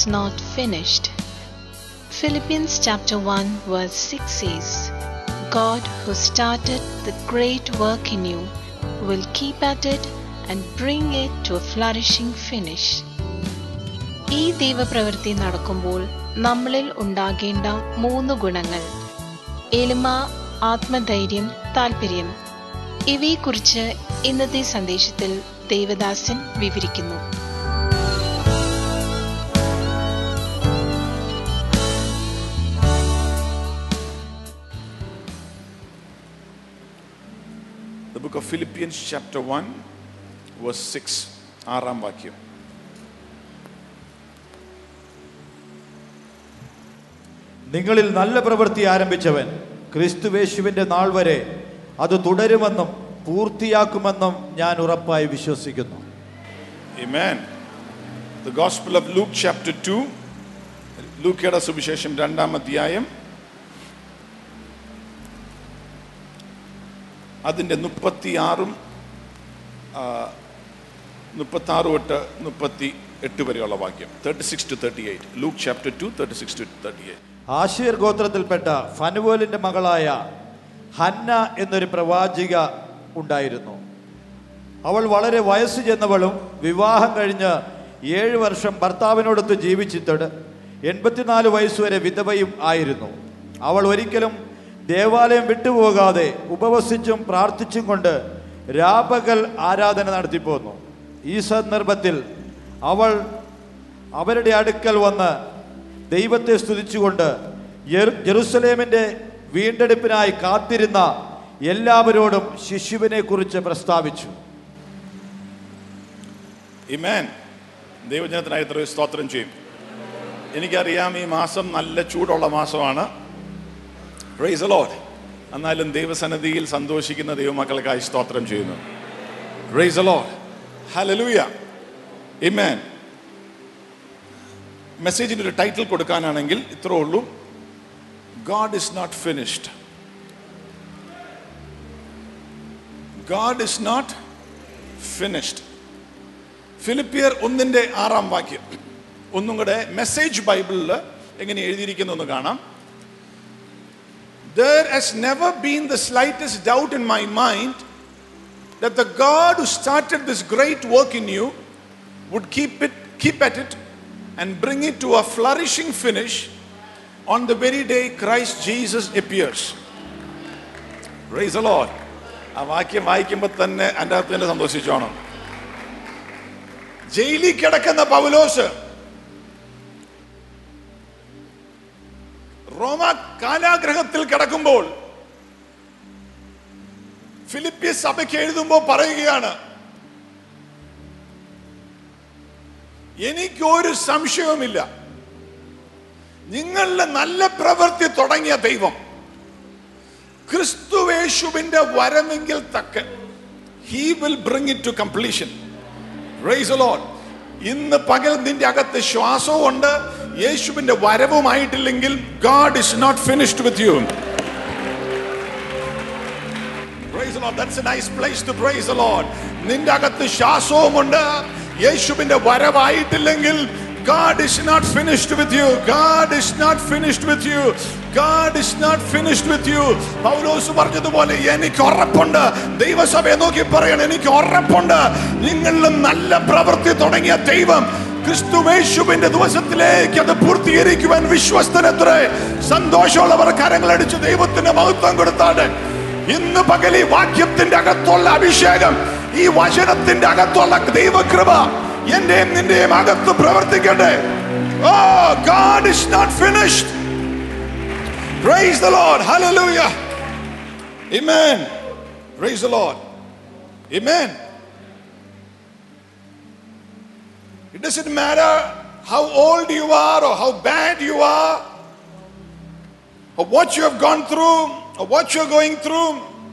not finished. Philippians chapter 1 verse 6 says, God who started the great work in you will keep at it and bring it to a flourishing finish. ഈ ദൈവപ്രവൃത്തി നടക്കുമ്പോൾ നമ്മളിൽ ഉണ്ടാകേണ്ട മൂന്ന് ഗുണങ്ങൾ എളിമ ആത്മധൈര്യം താല്പര്യം ഇവയെക്കുറിച്ച് ഇന്നത്തെ സന്ദേശത്തിൽ ദേവദാസൻ വിവരിക്കുന്നു The book of Philippians, chapter 1, verse 6, ആറാം വാക്യം നിങ്ങളിൽ നല്ല പ്രവൃത്തി ആരംഭിച്ചവൻ ക്രിസ്തുവേശുവിന്റെ നാൾ വരെ അത് തുടരുമെന്നും പൂർത്തിയാക്കുമെന്നും ഞാൻ ഉറപ്പായി വിശ്വസിക്കുന്നു Amen. The Gospel of Luke, chapter 2, ലൂക്കയുടെ സുവിശേഷം രണ്ടാം അധ്യായം അതിൻ്റെ മുപ്പത്തി ആറും മുപ്പത്തി ആറ് തൊട്ട് മുപ്പത്തി എട്ട് വരെയുള്ള വാക്യം thirty six to thirty eight Luke chapter two thirty six to thirty eight ആശീർ ഗോത്രത്തിൽപ്പെട്ട ഫനുവേലിന്റെ മകളായ ഹന്ന എന്നൊരു പ്രവാചിക ഉണ്ടായിരുന്നു അവൾ വളരെ വയസ്സ് ചെന്നവളും വിവാഹം കഴിഞ്ഞ് ഏഴ് വർഷം ഭർത്താവിനോടൊത്ത് ജീവിച്ചിട്ട് എൺപത്തിനാല് വയസ്സുവരെ വിധവയും ആയിരുന്നു അവൾ ഒരിക്കലും ദേവാലയം വിട്ടുപോകാതെ ഉപവസിച്ചും പ്രാർത്ഥിച്ചും കൊണ്ട് രാപകൽ ആരാധന നടത്തിപ്പോന്നു ഈ സന്ദർഭത്തിൽ അവൾ അവരുടെ അടുക്കൽ വന്ന് ദൈവത്തെ സ്തുതിച്ചുകൊണ്ട് യെരു- ജെറുസലേമിന്റെ വീണ്ടെടുപ്പിനായി കാത്തിരുന്ന എല്ലാവരോടും ശിശുവിനെ കുറിച്ച് പ്രസ്താവിച്ചു ഇമേൻ ദൈവജനത്തിനായി എത്രയോ സ്തോത്രം ചെയ്യും എനിക്കറിയാം ഈ മാസം നല്ല ചൂടുള്ള മാസമാണ് പ്രൈസ് ലോഡ് എന്നാലും ദൈവസന്നിധിയിൽ സന്തോഷിക്കുന്ന ദൈവമക്കൾക്കായി സ്തോത്രം ചെയ്യുന്നു പ്രൈസ് ലോഡ് ഹലലൂയ ഇമേൻ മെസ്സേജിന് ഒരു ടൈറ്റിൽ കൊടുക്കാനാണെങ്കിൽ ഇത്രേ ഉള്ളൂ God is not finished God is not finished ഫിലിപ്പിയർ ഒന്നിന്റെ ആറാം വാക്യം ഒന്നും കൂടെ മെസ്സേജ് ബൈബിളിൽ എങ്ങനെ എഴുതിയിരിക്കുന്നു എന്ന് കാണാം There has never been the slightest doubt in my mind that the God who started this great work in you would keep it, keep at it, and bring it to a flourishing finish on the very day Christ Jesus appears. Praise the Lord. ആ വാക്യം വായിക്കുമ്പോൾ തന്നെ എൻ്റെ അകത്ത് തന്നെ സന്തോഷിച്ചോണം ജയിലിൽ കിടക്കുന്ന പൗലോസ് റോമ കാലാഗ്രഹത്തിൽ കിടക്കുമ്പോൾ ഫിലിപ്പിയ സഭയ്ക്ക് എഴുതുമ്പോൾ പറയുകയാണ് എനിക്കൊരു സംശയവുമില്ല നിങ്ങളുടെ നല്ല പ്രവൃത്തി തുടങ്ങിയ ദൈവം ക്രിസ്തുവേശുവിന്റെ വരമെങ്കിൽ തക്ക he will bring it to completion Praise the Lord. ഇന്ന് പകൽ നിന്റെ അകത്ത് ശ്വാസവും ഉണ്ട് യേശുവിന്റെ വരവുമായിട്ടില്ലെങ്കിൽ God is not finished with you Praise the Lord. That's a nice place to praise the Lord. നിന്റെ അകത്ത് ശ്വാസവുമുണ്ട് യേശുവിന്റെ വരവായിട്ടില്ലെങ്കിൽ God is not finished with you. God is not finished with you. God is not finished with you. പൗലോസ് പറഞ്ഞതുപോലെ എനിക്ക് ഉറപ്പുണ്ട് ദൈവസഭയെ നോക്കി പറയണം എനിക്ക് ഉറപ്പുണ്ട് നിങ്ങളിൽ നല്ല പ്രവൃത്തി തുടങ്ങിയ ദൈവം ക്രിസ്തുവേശുവിന്റെ ദിവസത്തിലേക്ക് അത് പൂർത്തീകരിക്കുവാൻ വിശ്വസ്തനത്രേ സന്തോഷമുള്ളവർ കരങ്ങളടിച്ച് ദൈവത്തിന് മഹത്വം കൊടുത്താണ് ഇന്ന് പകൽ ഈ വാക്യത്തിന്റെ അകത്തുള്ള അഭിഷേകം ഈ വചനത്തിന്റെ അകത്തുള്ള ദൈവകൃപ എന്റെയും നിന്റെയും അകത്ത് പ്രവർത്തിക്കട്ടെ oh God is not finished praise the Lord hallelujah amen praise the Lord amen It doesn't matter how old you are or how bad you are or what you have gone through or what you're going through.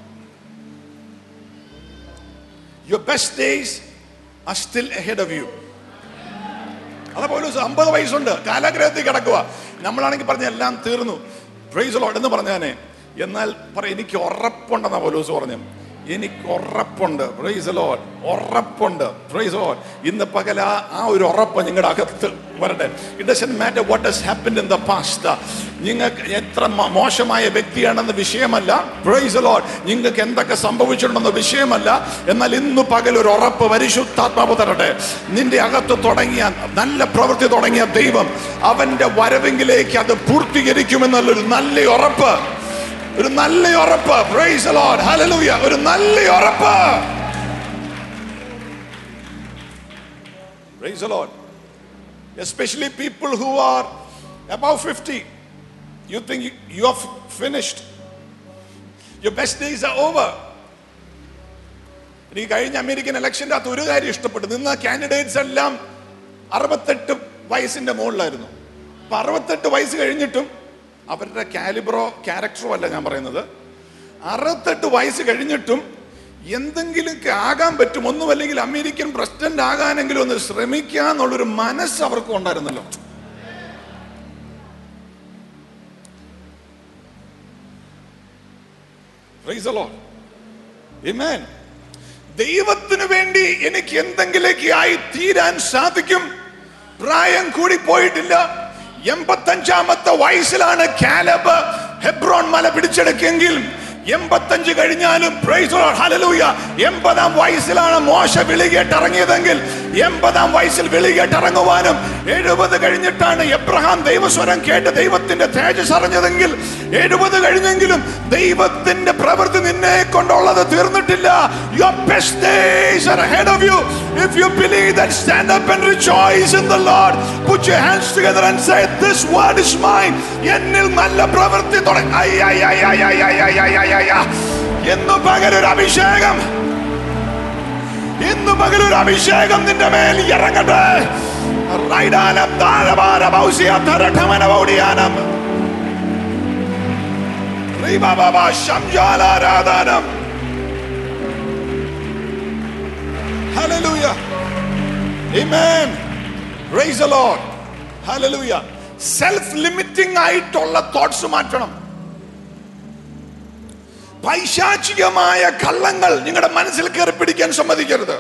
Your best days are still ahead of you. അതാ പോലും അമ്പത് വയസ്സുണ്ട് കാലാഗ്രഹത്തിൽ കിടക്കുക നമ്മളാണെങ്കിൽ പറഞ്ഞ എല്ലാം തീർന്നു price load എന്ന് പറഞ്ഞാനെ എന്നാൽ പറ എനിക്ക് ഉറപ്പുണ്ടെന്നാ പോലൂസ് പറഞ്ഞു എനിക്ക് ഉറപ്പുണ്ട് പ്രൈസ് ലോഡ് ഉറപ്പുണ്ട് പ്രൈസ് ലോഡ് ഇന്ന് പകല ആ ആ ഒരു ഉറപ്പ് നിങ്ങളുടെ അകത്ത് വരട്ടെ it doesn't matter what has happen in the past നിങ്ങൾക്ക് എത്ര മ- മോശമായ വ്യക്തിയാണെന്ന് വിഷയമല്ല പ്രൈസ് ലോഡ് നിങ്ങൾക്ക് എന്തൊക്കെ സംഭവിച്ചിട്ടുണ്ടെന്ന് വിഷയമല്ല എന്നാൽ ഇന്ന് പകൽ ഒരു ഉറപ്പ് പരിശുദ്ധാത്മാവ് തരട്ടെ നിന്റെ അകത്ത് തുടങ്ങിയ നല്ല പ്രവൃത്തി തുടങ്ങിയ ദൈവം അവന്റെ വരവെങ്കിലേക്ക് അത് പൂർത്തീകരിക്കുമെന്നുള്ളൊരു നല്ല ഉറപ്പ് ഒരു നല്ല ഉറപ്പ് പ്രൈസ് ലോർഡ് ഹല്ലേലൂയ ഒരു നല്ല ഉറപ്പ് praise Lord especially people who are above 50 you think you, you have finished your best days are over എനിക്ക് കഴിഞ്ഞ അമേരിക്കൻ ഇലക്ഷൻ്റെ അകത്ത് ഒരു കാര്യം ഇഷ്ടപ്പെട്ടു നിന്ന കാൻഡിഡേറ്റ്സ് എല്ലാം അറുപത്തെട്ട് വയസ്സിന്റെ മുകളിലായിരുന്നു അപ്പൊ അറുപത്തെട്ട് വയസ്സ് കഴിഞ്ഞിട്ടും അവരുടെ കാലിബ്രോ ക്യാരക്ടറോ അല്ല ഞാൻ പറയുന്നത് അറുപത്തെട്ട് വയസ്സ് കഴിഞ്ഞിട്ടും എന്തെങ്കിലുമൊക്കെ ആകാൻ പറ്റും ഒന്നുമല്ലെങ്കിൽ അമേരിക്കൻ പ്രസിഡന്റ് ആകാനെങ്കിലും ഒന്ന് ശ്രമിക്കുക എന്നുള്ളൊരു മനസ്സ് അവർക്ക് ഉണ്ടായിരുന്നല്ലോ Praise the Lord. Amen. ദൈവത്തിന് വേണ്ടി എനിക്ക് എന്തെങ്കിലേക്ക് ആയി തീരാൻ സാധിക്കും പ്രായം കൂടി പോയിട്ടില്ല എൺപത്തഞ്ചാമത്തെ വയസ്സിലാണ് കാലബ് ഹെബ്രോൺ മല പിടിച്ചെടുക്കെങ്കിൽ എൺപത്തഞ്ച് കഴിഞ്ഞാലും praise the Lord, hallelujah. എൺപതാം വയസ്സിലാണ് മോശ വിളികേട്ട് ഇറങ്ങിയതെങ്കിൽ എൺപതാം വയസ്സിൽ വിളികേട്ട് ഇറങ്ങുവാനും എഴുപത് കഴിഞ്ഞിട്ടാണ് എബ്രഹാം ദൈവസ്വരം കേട്ട് ദൈവത്തിന്റെ തേജസ് അറിഞ്ഞതെങ്കിൽ എഴുപത് കഴിഞ്ഞെങ്കിലും ദൈവത്തിന്റെ പ്രവൃത്തി നിന്നെ കൊണ്ടുള്ളത് തീർന്നിട്ടില്ല your best days are ahead of you if you believe that stand up and rejoice in the Lord put your hands together and say this word is mine എന്നിൽ നല്ല പ്രവൃത്തി തുടങ്ങി ഐ, ഐ, ഐ, ഐ, ഐ, ഐ, ഐ, ഐ, ഐ, ഐ, ഐ. ഇന്ന് പകലൊരു അഭിഷേകം ഇന്ന് പകലൊരു അഭിഷേകം നിന്റെ മേൽ ഇറങ്ങട്ടെ റൈഡാനം താരഭാരമൗസിയാനം ശംജാലാരാധാനം Hallelujah. Amen. Praise the Lord. Hallelujah. Self limiting ആയിട്ടുള്ള തോട്ട്സ് മാറ്റണം പൈശാചികമായ കള്ളങ്ങൾ നിങ്ങളുടെ മനസ്സിൽ കയറി പിടിക്കാൻ സമ്മതിക്കരുത്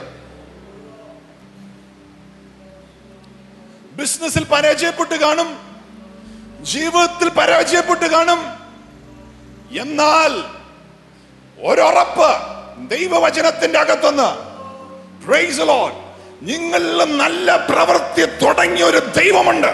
ബിസിനസ്സിൽ പരാജയപ്പെട്ട് കാണും ജീവിതത്തിൽ പരാജയപ്പെട്ട് കാണും എന്നാൽ ഒരുറപ്പ് ദൈവവചനത്തിന്റെ അകത്തുനിന്ന് Praise the Lord. നിങ്ങളിൽ നല്ല പ്രവൃത്തി തുടങ്ങിയ ഒരു ദൈവമുണ്ട്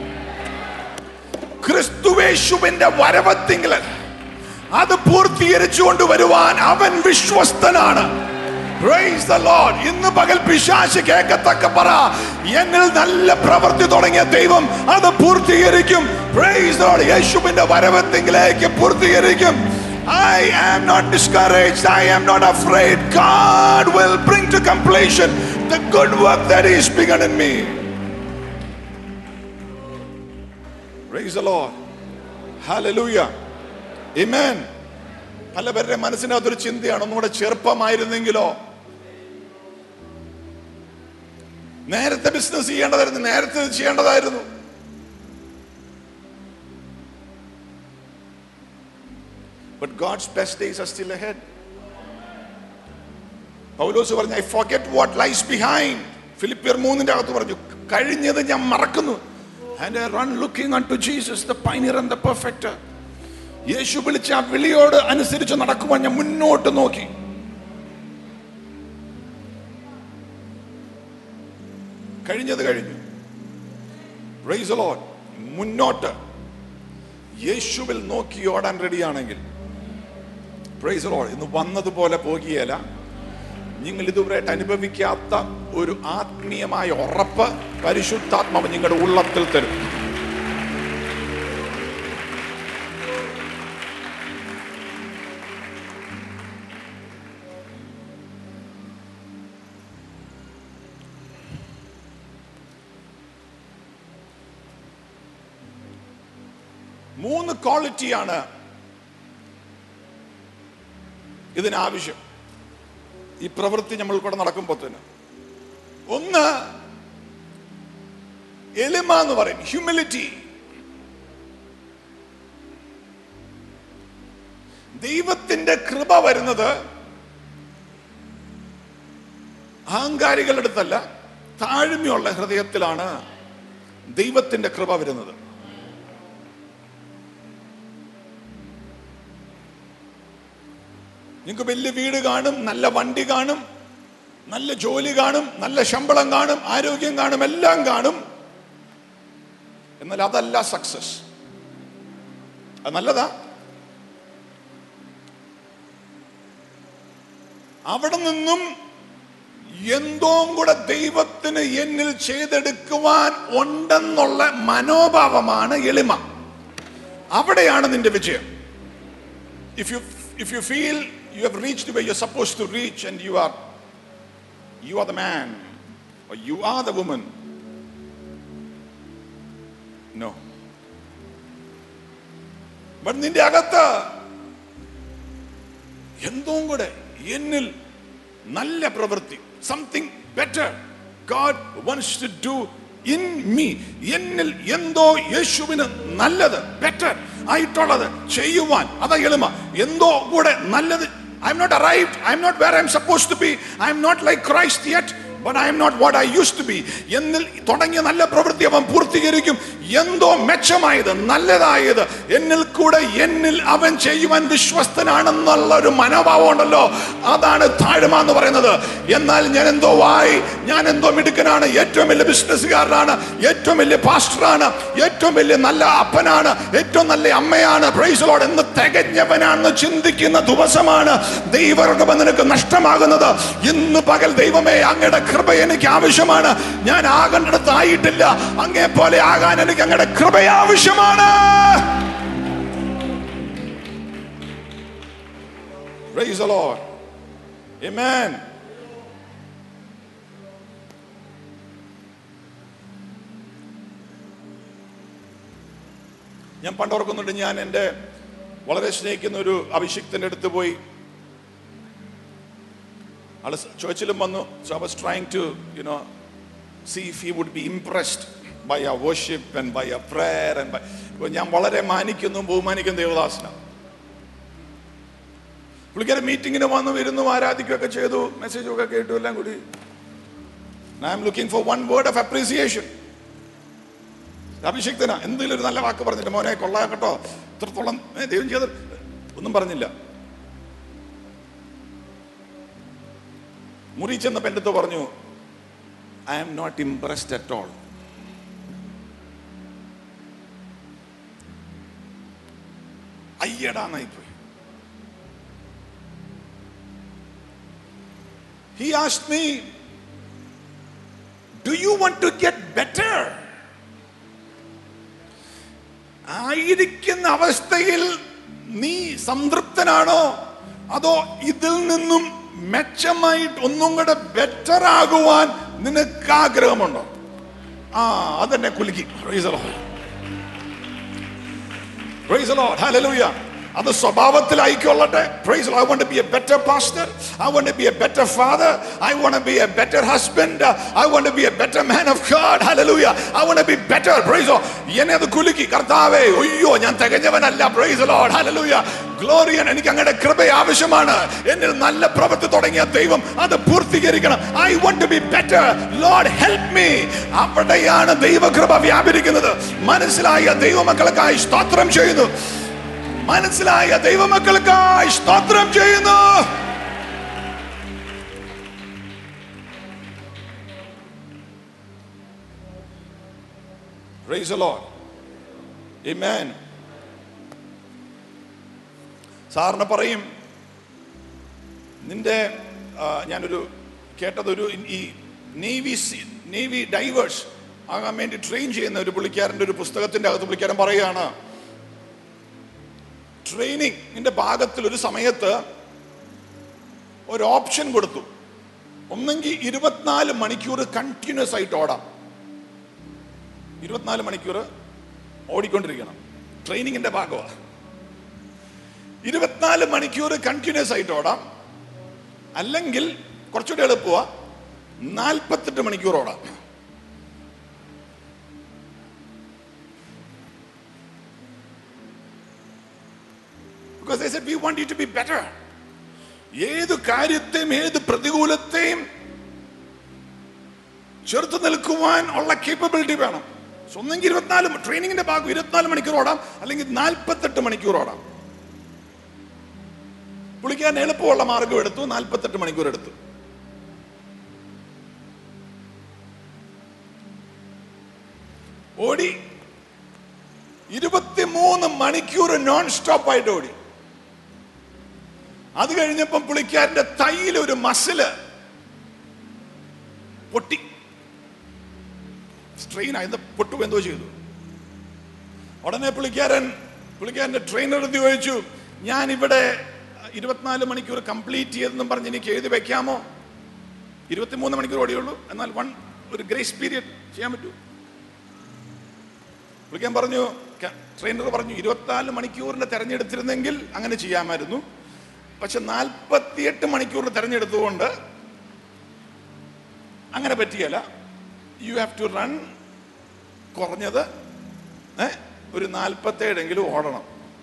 ക്രിസ്തുവേശുവിന്റെ വരവത്തിങ്കിൽ അത് പൂർത്തീകരിച്ചു കൊണ്ടുവരുവാൻ അവൻ വിശ്വസ്തനാണ് Praise the Lord. ഇന്ന് പകൽ പിശാശ് കേൾക്കത്തക്ക പറ എന്നിൽ നല്ല പ്രവൃത്തി തുടങ്ങിയ ദൈവം അത് പൂർത്തീകരിക്കും Praise the Lord. യേശുവിന്റെ വരവത്തിങ്കിലേക്ക് പൂർത്തീകരിക്കും I am not discouraged. I am not afraid. God will bring to completion the good work that He has begun in me. Praise the Lord. Hallelujah. Amen. പല പേരുടെ മനസ്സിനകത്തൊരു ചിന്തയാണ് ഒന്നുകൂടെ ചെറുപ്പമായിരുന്നെങ്കിലോ നേരത്തെ ബിസിനസ് ചെയ്യേണ്ടതായിരുന്നു നേരത്തെ ഇത് ചെയ്യേണ്ടതായിരുന്നു But God's best days are still ahead. Paulose പറഞ്ഞു I forget what lies behind ഫിലിപ്പിയർ മൂന്നിന്റെ അകത്ത് പറഞ്ഞു കഴിഞ്ഞത് ഞാൻ മറക്കുന്നു and I run looking unto Jesus the pioneer and the perfect യേശു വിളിച്ച ആ വിളിയോട് അനുസരിച്ച് നടക്കുവാൻ ഞാൻ മുന്നോട്ട് നോക്കി കഴിഞ്ഞത് കഴിഞ്ഞു Praise the Lord. മുന്നോട്ട് യേശുവിൽ നോക്കി ഓടാൻ റെഡിയാണെങ്കിൽ പ്രൈസ് ലോഡ് ഇന്ന് വന്നതുപോലെ പോകുകയല്ല നിങ്ങൾ ഇതുവരെയായിട്ട് അനുഭവിക്കാത്ത ഒരു ആത്മീയമായ ഉറപ്പ് പരിശുദ്ധാത്മാവ് നിങ്ങളുടെ ഉള്ളത്തിൽ തരും മൂന്ന് ക്വാളിറ്റിയാണ് ഇതിനാവശ്യം ഈ പ്രവൃത്തി നമ്മൾ കൂടെ നടക്കുമ്പോൾ തന്നെ ഒന്ന് എളിമ എന്ന് പറയും ഹ്യൂമിലിറ്റി ദൈവത്തിന്റെ കൃപ വരുന്നത് അഹങ്കാരികളുടെ അടുത്തല്ല താഴ്മയുള്ള ഹൃദയത്തിലാണ് ദൈവത്തിന്റെ കൃപ വരുന്നത് നിങ്ങൾക്ക് വലിയ വീട് കാണും നല്ല വണ്ടി കാണും നല്ല ജോലി കാണും നല്ല ശമ്പളം കാണും ആരോഗ്യം കാണും എല്ലാം കാണും എന്നാൽ അതല്ല സക്സസ് അത് നല്ലതാ അവിടെ നിന്നും എന്തോ കൂടെ ദൈവത്തിന് എന്നിൽ ചെയ്തെടുക്കുവാൻ ഉണ്ടെന്നുള്ള മനോഭാവമാണ് എളിമ അവിടെയാണ് നിന്റെ വിജയം if you if you feel you have reached where you're supposed to reach and you are you are the man or you are the woman no but നിന്റെ അകത്ത് എന്തോ കൂടെ എന്നിൽ നല്ല പ്രവൃത്തി something better God wants to do in me എന്നിൽ എന്തോ യേശുവിന് നല്ലത് ബെറ്റർ ആയിട്ടുള്ളത് ചെയ്യുവാൻ അതാ എളിമ എന്തോ കൂടെ നല്ലത് I'm not arrived I'm not where I'm suppose to be I'm not like Christ yet but I'm not what I use to be എന്നിൽ തുടങ്ങിയ നല്ല പ്രവൃത്തി അവൻ പൂർത്തീകരിക്കും എന്തോ മെച്ചമായത് നല്ലതായത് എന്നിൽ കൂടെ എന്നിൽ അവൻ ചെയ്യുവാൻ വിശ്വസ്തനാണെന്നുള്ള ഒരു മനോഭാവം ഉണ്ടല്ലോ അതാണ് താഴ്മ എന്ന് പറയുന്നത് എന്നാൽ ഞാൻ എന്തോ വായി ഞാൻ എന്തോ മിടുക്കനാണ് ഏറ്റവും വലിയ ബിസിനസ്സുകാരനാണ് ഏറ്റവും വലിയ പാസ്റ്ററാണ് ഏറ്റവും വലിയ നല്ല അപ്പനാണ് ഏറ്റവും നല്ല അമ്മയാണ് പ്രൈസലോട് എന്ന് തികഞ്ഞവനാണെന്ന് ചിന്തിക്കുന്ന ദിവസമാണ് ദൈവകൃപ നിനക്ക് നഷ്ടമാകുന്നത് ഇന്ന് പകൽ ദൈവമേ അങ്ങയുടെ കൃപ എനിക്ക് ആവശ്യമാണ് ഞാൻ ആകേണ്ടടുത്തായിട്ടില്ല അങ്ങേ പോലെ ആകാൻ എനിക്ക് അങ്ങയുടെ കൃപ ആവശ്യമാണ് Praise the Lord. Amen. ഞാൻ പണ്ടോർക്കുന്നുണ്ട് ഞാൻ എൻ്റെ വളരെ സ്നേഹിക്കുന്ന ഒരു അഭിഷിക്തന്റെ അടുത്ത് പോയി ആള് ചോദിച്ചിലും വന്നു so I was trying to you know see if he would be impressed by a worship and by a prayer and by ഇപ്പോൾ ഞാൻ വളരെ മാനിക്കുന്നു ബഹുമാനിക്കുന്ന ദേവദാസനാണ് പുള്ളിക്കാരൻ മീറ്റിങ്ങിന് വന്നു ഇരുന്നു ആരാധിക്കുകയൊക്കെ ചെയ്തു മെസ്സേജ് ഒക്കെ കേട്ടു എല്ലാം കൂടി I'm looking for one word of appreciation അഭിഷിക്തന എന്തെങ്കിലും ഒരു നല്ല വാക്ക് പറഞ്ഞിട്ട് മോനെ കൊള്ളാം കേട്ടോ ഇത്രത്തോളം ഏ, ദൈവം ചെയ്ത് ഒന്നും പറഞ്ഞില്ല മുറി ചെന്നപ്പോ എൻ്റെ അടുത്ത് പറഞ്ഞു I am not impressed at all അയ്യടാന്നായി പോയി He asked me, Do you want to get better? ആയിരിക്കുന്ന അവസ്ഥയിൽ നീ സംതൃപ്തനാണോ അതോ ഇതിൽ നിന്നും മെച്ചമായിട്ട് ഒന്നും കൂടെ ബെറ്റർ ആകുവാൻ നിനക്ക് ആഗ്രഹമുണ്ടോ ആ അതെന്നെ കുലുക്കി Praise the Lord. Praise the Lord. Hallelujah. അത് സ്വഭാവത്തിൽ ആയിക്കൊള്ളട്ടെ praise I won't be a better pastor I won't be a better father I won't be a better husband I won't be a better man of God hallelujah I won't be better praise എന്നെ അത് കുലുക്കി കർത്താവേ അയ്യോ ഞാൻ തികഞ്ഞവനല്ല praise Lord hallelujah ഗ്ലോറിയൻ എനിക്ക് അങ്ങയുടെ കൃപ ആവശ്യമാണ് എന്നിൽ നല്ല പ്രവൃത്തി തുടങ്ങിയ ദൈവം അത് പൂർത്തീകരിക്കണം I want to be better Lord help me അവിടെയാണ് ദൈവകൃപ വ്യാപരിക്കുന്നത് മനസ്സിലായ ദൈവമക്കൾക്കായി സ്തോത്രം ചെയ്യുന്നു മനസ്സിലായ ദൈവമക്കൾക്കായി സ്തോത്രം ചെയ്യുന്നു Praise the Lord. Amen. സാറിന് പറയും നിന്റെ ആ, ഞാനൊരു കേട്ടതൊരു ഈ നേവി സി- നേവി ഡൈവേഴ്സ് ആകാൻ വേണ്ടി ട്രെയിൻ ചെയ്യുന്ന ഒരു പുള്ളിക്കാരൻ്റെ ഒരു പുസ്തകത്തിൻ്റെ അകത്ത് പുള്ളിക്കാരൻ പറയുകയാണ് ട്രെയിനിങ്ങിന്റെ ഭാഗത്തിൽ ഒരു സമയത്ത് ഒരു ഓപ്ഷൻ കൊടുത്തു ഒന്നെങ്കിൽ ഇരുപത്തിനാല് മണിക്കൂർ കണ്ടിന്യൂസ് ആയിട്ട് ഓടാം ഇരുപത്തിനാല് മണിക്കൂർ ഓടിക്കൊണ്ടിരിക്കണം ട്രെയിനിങ്ങിന്റെ ഭാഗമാണ് ഇരുപത്തിനാല് മണിക്കൂർ കണ്ടിന്യൂസ് ആയിട്ട് ഓടാം അല്ലെങ്കിൽ കുറച്ചുകൂടി എളുപ്പമാ നാൽപ്പത്തെട്ട് മണിക്കൂർ ഓടാം Because they said, we want you to be better. ഏത് കാര്യത്തെയും ഏത് പ്രതികൂലത്തെയും ചെറുത്ത് നിൽക്കുവാൻ ഉള്ള കേപ്പബിലിറ്റി വേണം ഒന്നെങ്കിൽ ഇരുപത്തിനാല് ട്രെയിനിങ്ങിന്റെ ഭാഗം ഇരുപത്തിനാല് മണിക്കൂർ ഓടാം അല്ലെങ്കിൽ നാൽപ്പത്തെട്ട് മണിക്കൂർ ഓടാം പുള്ളിക്കാൻ എളുപ്പമുള്ള മാർഗം എടുത്തു നാൽപ്പത്തെട്ട് മണിക്കൂർ എടുത്തു ഓടി ഇരുപത്തിമൂന്ന് മണിക്കൂർ നോൺ സ്റ്റോപ്പ് ആയിട്ട് ഓടി അത് കഴിഞ്ഞപ്പം പുള്ളിക്കാരന്റെ തൈയിൽ ഒരു മസില് പൊട്ടി സ്ട്രെയിൻ ആയത് പൊട്ടു എന്തോ ചെയ്തു ഉടനെ പുള്ളിക്കാരൻ പുള്ളിക്കാരന്റെ ട്രെയിനർ എടുത്ത് ചോദിച്ചു ഞാൻ ഇവിടെ ഇരുപത്തിനാല് മണിക്കൂർ കംപ്ലീറ്റ് ചെയ്തെന്നും പറഞ്ഞ് എനിക്ക് എഴുതി വെക്കാമോ ഇരുപത്തിമൂന്ന് മണിക്കൂർ ഓടിയുള്ളൂ എന്നാൽ വൺ ഒരു ഗ്രേസ് പീരിയഡ് ചെയ്യാൻ പറ്റൂ പുള്ളിക്കാൻ പറഞ്ഞു ട്രെയിനർ പറഞ്ഞു ഇരുപത്തിനാല് മണിക്കൂറിന് തെരഞ്ഞെടുത്തിരുന്നെങ്കിൽ അങ്ങനെ ചെയ്യാമായിരുന്നു പക്ഷെ നാൽപ്പത്തിയെട്ട് മണിക്കൂറിന് തെരഞ്ഞെടുത്തുകൊണ്ട് അങ്ങനെ പറ്റിയല്ല യു ഹാവ് ടു റൺ കുറഞ്ഞത് ഏ, ഒരു നാൽപ്പത്തേഴെങ്കിലും ഓടണം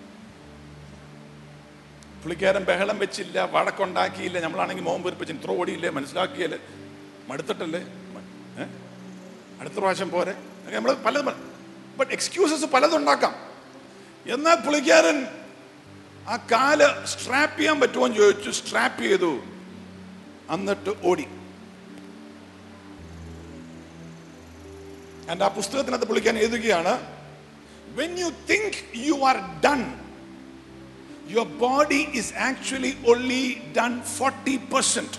പുള്ളിക്കാരൻ ബഹളം വെച്ചില്ല വഴക്കുണ്ടാക്കിയില്ല നമ്മളാണെങ്കിൽ മോൻ പൊരിപ്പിച്ച് ഇത്ര ഓടിയില്ലേ മനസ്സിലാക്കിയല്ലേ മടുത്തിട്ടല്ലേ ഏ? അടുത്ത പ്രാവശ്യം പോരെ നമ്മൾ പലതും ബട്ട് എക്സ്ക്യൂസസ് പലതുണ്ടാക്കാം എന്നാൽ പുള്ളിക്കാരൻ ആ കാല് സ്ട്രാപ്പ് ചെയ്യാൻ പറ്റുമോ എന്ന് ചോദിച്ചു സ്ട്രാപ്പ് ചെയ്തു എന്നിട്ട് ഓടി എൻ്റെ ആ പുസ്തകത്തിനകത്ത് പുള്ളിക്കാൻ എഴുതുകയാണ് when you think you are done your body is actually only done 40%.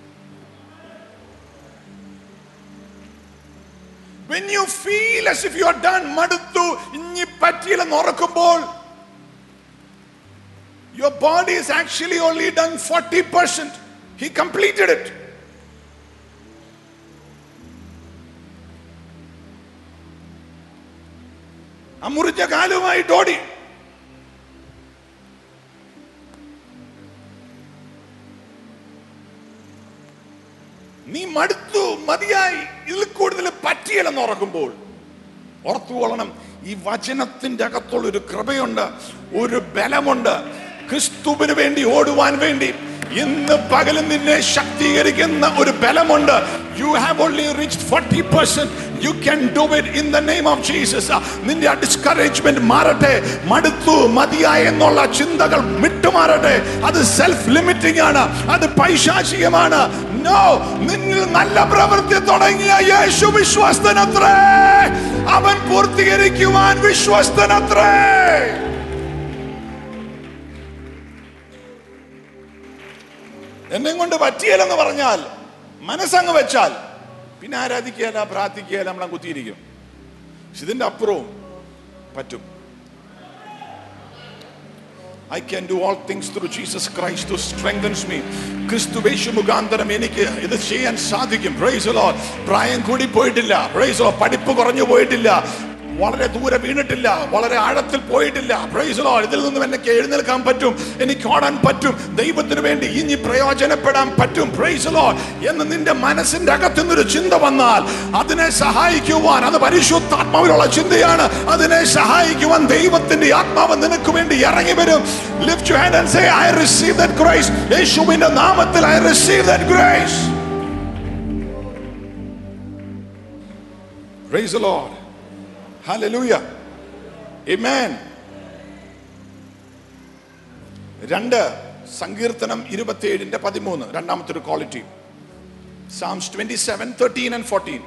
When you feel as if you are done, മടുത്തു ഇനി പറ്റിയില്ലെന്ന് ഉറക്കുമ്പോൾ your body is actually only done 40%. He completed it. ആ മുറിച്ച കാലുമായിട്ട് ഓടി നീ മടുത്തു മതിയായി ഇതിൽ കൂടുതൽ പറ്റിയല്ലെന്ന് ഉറക്കുമ്പോൾ ഓർത്തുകൊള്ളണം ഈ വചനത്തിന്റെ അകത്തുള്ള ഒരു കൃപയുണ്ട് ഒരു ബലമുണ്ട് ക്രിസ്തുവിന് വേണ്ടി ഓടുവാൻ വേണ്ടി ഇന്ന് പകലും നിന്നെ ശക്തീകരിക്കുന്ന ഒരു ബലമുണ്ട് you have only reach forty percent you can do it in the name of Jesus നിന്റെ ഡിസ്കറേജ്മെന്റ് മാറട്ടെ മടുത്തു മതിയായ എന്നുള്ള ചിന്തകൾ വിട്ടുമാറട്ടെ അത് സെൽഫ് ലിമിറ്റിംഗ് ആണ് അത് പൈശാചികമാണ് നോ നിന്നിൽ നല്ല പ്രവൃത്തി തുടങ്ങിയ യേശു വിശ്വസ്തനത്രേ അവൻ പൂർത്തീകരിക്കുവാൻ വിശ്വസ്തനത്രേ എന്നെ കൊണ്ട് പറ്റിയല്ലെന്ന് പറഞ്ഞാൽ മനസ്സങ്ങ് വെച്ചാൽ പിന്നെ ആരാധിക്കുകയല്ല പ്രാർത്ഥിക്കുകയല്ല നമ്മളെ കുത്തിയിരിക്കും പക്ഷെ ഇതിന്റെ അപ്പുറവും പറ്റും I can do all things through Jesus Christ to strengthens me ക്രിസ്തുവേശു മുഖാന്തരം എനിക്ക് ഇത് ചെയ്യാൻ സാധിക്കും പ്രൈസ് ലോ പ്രായം കൂടി പോയിട്ടില്ല പ്രൈസ് ലോ പഠിപ്പ് കുറഞ്ഞു പോയിട്ടില്ല വളരെ ദൂരെ വീണിട്ടില്ല വളരെ ആഴത്തിൽ പോയിട്ടില്ല പ്രൈസ് ലോ ഇതിൽ നിന്നും എനിക്ക് എഴുന്നേൽക്കാൻ പറ്റും എനിക്ക് ഓടാൻ പറ്റും ദൈവത്തിന് വേണ്ടി ഇനി പ്രയോജനപ്പെടാൻ പറ്റും പ്രൈസ് ലോ എന്ന് നിന്റെ മനസ്സിന്റെ അകത്തു നിന്നൊരു ചിന്ത വന്നാൽ അതിനെ സഹായിക്കുവാൻ അത് പരിശുദ്ധാത്മാവിലുള്ള ചിന്തയാണ് അതിനെ സഹായിക്കുവാൻ ദൈവത്തിന്റെ ആത്മാവ് നിനക്ക് വേണ്ടി ഇറങ്ങി വരും lift you hand and say I receive that grace യേശുവിന്റെ നാമത്തിൽ I receive that grace Praise the Lord. Hallelujah. Amen. രണ്ട് സങ്കീർത്തനം ഇരുപത്തിയേഴിന്റെ പതിമൂന്ന് രണ്ടാമത്തെ ഒരു quality psalms twenty seven thirteen and fourteen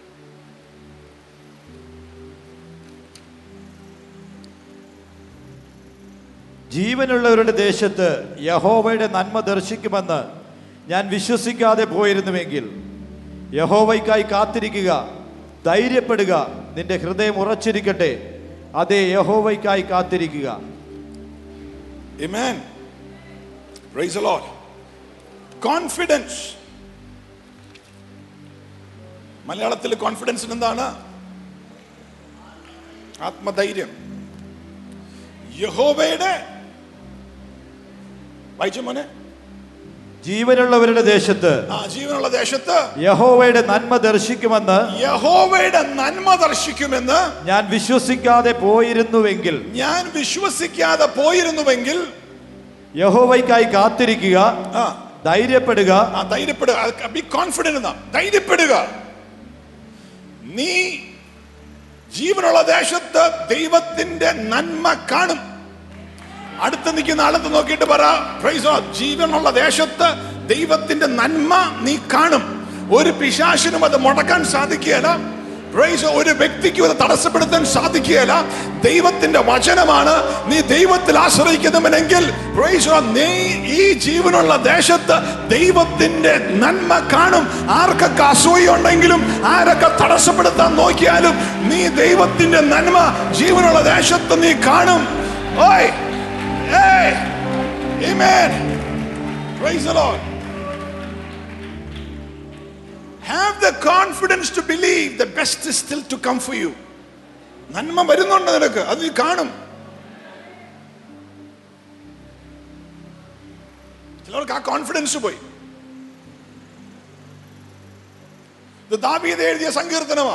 ജീവനുള്ളവരുടെ ദേശത്ത് യഹോവയുടെ നന്മ ദർശിക്കുമെന്ന് ഞാൻ വിശ്വസിക്കാതെ പോയിരുന്നുവെങ്കിൽ യഹോവയ്ക്കായി കാത്തിരിക്കുക ധൈര്യപ്പെടുക നിന്റെ ഹൃദയം ഉറച്ചിരിക്കട്ടെ അതേ യഹോവയ്ക്കായി കാത്തിരിക്കുക Amen. Praise the Lord. Confidence. മലയാളത്തിൽ കോൺഫിഡൻസിന് എന്താണ് ആത്മധൈര്യം യഹോവയുടെ വായിച്ച മോനെ ജീവനുള്ളവരുടെ ദേശത്ത് ആ ജീവനുള്ള ദേശത്ത് യഹോവയുടെ നന്മ ദർശിക്കുമെന്ന് യഹോവയുടെ നന്മ ദർശിക്കുമെന്ന് ഞാൻ വിശ്വസിക്കാതെ പോയിരുന്നുവെങ്കിൽ ഞാൻ വിശ്വസിക്കാതെ പോയിരുന്നുവെങ്കിൽ യഹോവയ്ക്കായി കാത്തിരിക്കുക ആ ധൈര്യപ്പെടുക ആ ധൈര്യപ്പെടുക ബി കോൺഫിഡന്റ് എന്നാ ധൈര്യപ്പെടുക നീ ജീവനുള്ള ദേശത്ത് ദൈവത്തിന്റെ നന്മ കാണും അടുത്ത് നിൽക്കുന്ന ആളത്ത് നോക്കിയിട്ട് പറ "Praise God." ജീവനുള്ള ദേശത്ത് ദൈവത്തിന്റെ നന്മ നീ കാണും ഒരു പിശാശിനും അത് മുടക്കാൻ സാധിക്കുകയില്ല Praise God. ഒരു വ്യക്തിക്കും അത് തടസ്സപ്പെടുത്താൻ സാധിക്കുകയില്ല ദൈവത്തിന്റെ വചനമാണ് നീ ദൈവത്തിൽ ആശ്രയിക്കുന്നവനെങ്കിൽ Praise God. നീ ഈ ജീവനുള്ള ദേശത്ത് ദൈവത്തിന്റെ നന്മ കാണും ആർക്കൊക്കെ അസൂയുണ്ടെങ്കിലും ആരൊക്കെ തടസ്സപ്പെടുത്താൻ നോക്കിയാലും നീ ദൈവത്തിന്റെ നന്മ ജീവനുള്ള ദേശത്ത് നീ കാണും ഓയ് Hey! Amen. Praise the Lord. Have the confidence to believe the best is still to come for you. നന്മ വരുന്നുണ്ട് നിനക്ക് അത് നീ കാണും ചിലർക്ക് ആ കോൺഫിഡൻസ് പോയി ഇത് ദാവീദ് എഴുതിയ സങ്കീർത്തനമാ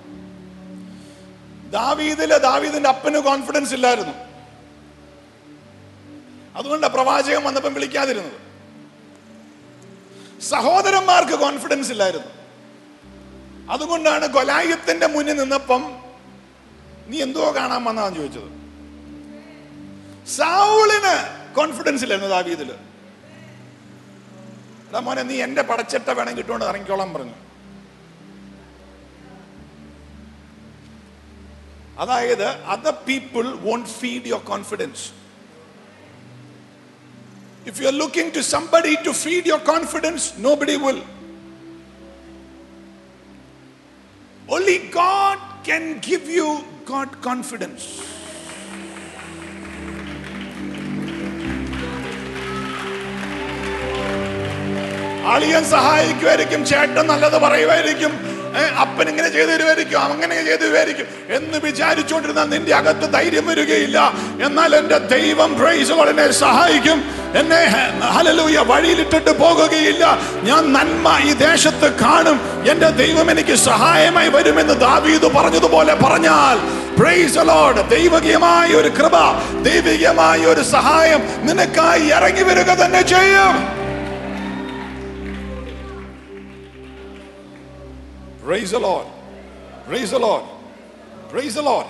ദാവീദില് ദാവീദിന്റെ അപ്പന് കോൺഫിഡൻസ് ഇല്ലായിരുന്നു അതുകൊണ്ട് പ്രവാചകൻ വന്നപ്പം വിളിക്കാതിരുന്നത് സഹോദരന്മാർക്ക് കോൺഫിഡൻസ് ഇല്ലായിരുന്നു അതുകൊണ്ടാണ് ഗൊലായത്തിന്റെ മുന്നിൽ നിന്നപ്പം നീ എന്തോ കാണാൻ വന്നാന്ന് ചോദിച്ചത് സൗളിന് കോൺഫിഡൻസ് ഇല്ലായിരുന്നു ദാവീദില് എടാ മോനെ നീ എന്റെ പടച്ചട്ട വേണം കിട്ടുകൊണ്ട് ഇറങ്ങിക്കോളാൻ പറഞ്ഞു അതായത് other people won't feed your confidence If you're looking to somebody to feed your confidence, nobody will. Only God can give you God confidence. അളിയൻ സഹായിക്കുമായിരിക്കും ചേട്ടൻ നല്ലത് പറയുമായിരിക്കും ഏ, അപ്പൻ ഇങ്ങനെ ചെയ്തു തരുമായിരിക്കും അങ്ങനെ ചെയ്തു തരുമായിരിക്കും എന്ന് വിചാരിച്ചുകൊണ്ടിരുന്നാൽ നിന്റെ അകത്ത് ധൈര്യം വരികയില്ല എന്നാൽ എന്റെ ദൈവം പ്രൈസുകൾ എന്നെ സഹായിക്കും എന്നെ ഹലലൂയ വഴിയിലിട്ടിട്ട് പോകുകയില്ല ഞാൻ നന്മ ഈ ദേശത്ത് കാണും എന്റെ ദൈവം എനിക്ക് സഹായമായി വരുമെന്ന് ദാവീദ് പറഞ്ഞതുപോലെ പറഞ്ഞാൽ പ്രൈസ് ലോഡ് ദൈവികമായ ഒരു കൃപ ദൈവികമായ ഒരു സഹായം നിനക്കായി ഇറങ്ങി വരിക തന്നെ ചെയ്യും Praise the Lord. Praise the Lord. Praise the Lord.